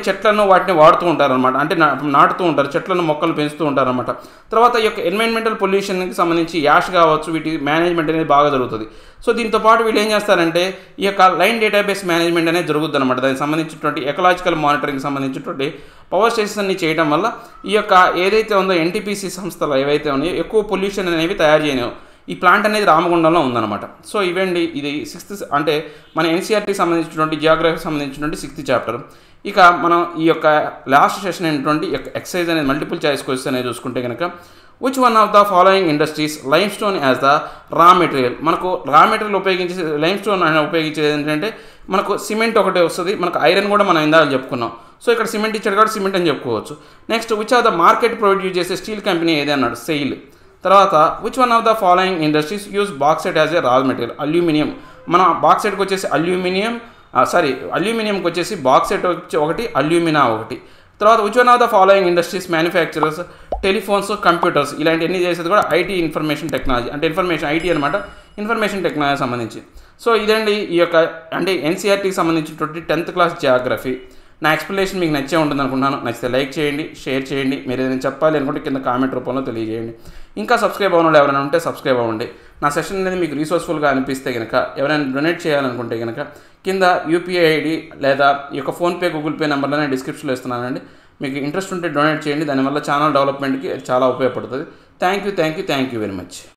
చెట్లను వాటిని వాడుతూ ఉంటారనమాట అంటే నా- నాటుతూ ఉంటారు చెట్లను మొక్కలు పెంచుతూ ఉంటారనమాట తర్వాత ఈ యొక్క ఎన్వైరన్మెంటల్ పొల్యూషన్కి సంబంధించి యాష్ కావచ్చు వీటి మేనేజ్మెంట్ అనేది బాగా జరుగుతుంది సో దీంతో పాటు వీళ్ళు ఏం చేస్తారంటే ఈ యొక్క లైన్ డేటాబేస్ మేనేజ్మెంట్ అనేది జరుగుతుంది అనమాట దానికి సంబంధించినటువంటి ఎకలాజికల్ మానిటరింగ్ సంబంధించినటువంటి పవర్ స్టేషన్స్ అన్ని చేయడం వల్ల ఈ యొక్క ఏదైతే ఉందో ఎన్టీపీసీ సంస్థలు ఏవైతే ఉన్నాయో ఎక్కువ పొల్యూషన్ అనేవి తయారు చేయలేవు ఈ ప్లాంట్ అనేది రామగుండంలో ఉందన్నమాట సో ఇవండి ఇది సిక్స్త్ అంటే మన ఎన్సీఆర్టీకి సంబంధించినటువంటి జియోగ్రఫీకి సంబంధించినటువంటి సిక్స్త్ చాప్టర్ ఇక మనం ఈ యొక్క లాస్ట్ సెషన్ అయినటువంటి ఎక్సైజ్ అనేది మల్టిపుల్ చాయిస్ క్వశ్చన్ అనేది చూసుకుంటే కనుక which one of the following industries limestone as the raw material మనకు రా మెటీరియల్ ఉపయోగించే లైమ్ స్టోన్ అనేది ఉపయోగించేది ఏంటంటే మనకు సిమెంట్ ఒకటే వస్తుంది మనకు ఐరన్ కూడా మనం ఇందాక చెప్పుకున్నాం సో ఇక్కడ సిమెంట్ ఇచ్చాడు కాబట్టి సిమెంట్ అని చెప్పుకోవచ్చు next which of the market produce చేసే స్టీల్ కంపెనీ ఏది అన్నాడు సెయిల్ తర్వాత which one of the following industries use bauxite as a raw material aluminium మన బాక్సెట్కి వచ్చేసి అల్యూమినియం సారీ అల్యూమినియంకి వచ్చేసి బాక్సెట్ వచ్చి ఒకటి అల్యూమినా ఒకటి తర్వాత which one of the following industries manufacturers telephones computers ఇలాంటివన్నీ చేసేది కూడా ఐటీ ఇన్ఫర్మేషన్ టెక్నాలజీ అంటే ఇన్ఫర్మేషన్ ఐటీ అనమాట ఇన్ఫర్మేషన్ టెక్నాలజీ సంబంధించి సో ఇదండి ఈ యొక్క అంటే ఎన్సీఆర్టీకి సంబంధించినటువంటి టెన్త్ క్లాస్ జియోగ్రఫీ నా ఎక్స్ప్లెనేషన్ మీకు నచ్చే ఉంటుంది అనుకుంటున్నాను నచ్చితే లైక్ చేయండి షేర్ చేయండి మీరు ఏదైనా చెప్పాలి అనుకుంటే కింద కామెంట్ రూపంలో తెలియజేయండి ఇంకా సబ్స్క్రైబ్ అవ్వడం ఎవరైనా ఉంటే సబ్స్క్రైబ్ అవ్వండి నా సెషన్ అనేది మీకు రీసోర్స్ఫుల్గా అనిపిస్తే కనుక ఎవరైనా డొనేట్ చేయాలనుకుంటే కనుక కింద యూపీఐ ఐడి లేదా ఈ యొక్క ఫోన్పే గూగుల్ పే నెంబర్లో నేను డిస్క్రిప్షన్లో ఇస్తున్నానండి మీకు ఇంట్రెస్ట్ ఉంటే డొనేట్ చేయండి దానివల్ల ఛానల్ డెవలప్మెంట్కి చాలా ఉపయోగపడుతుంది thank you thank you thank you very much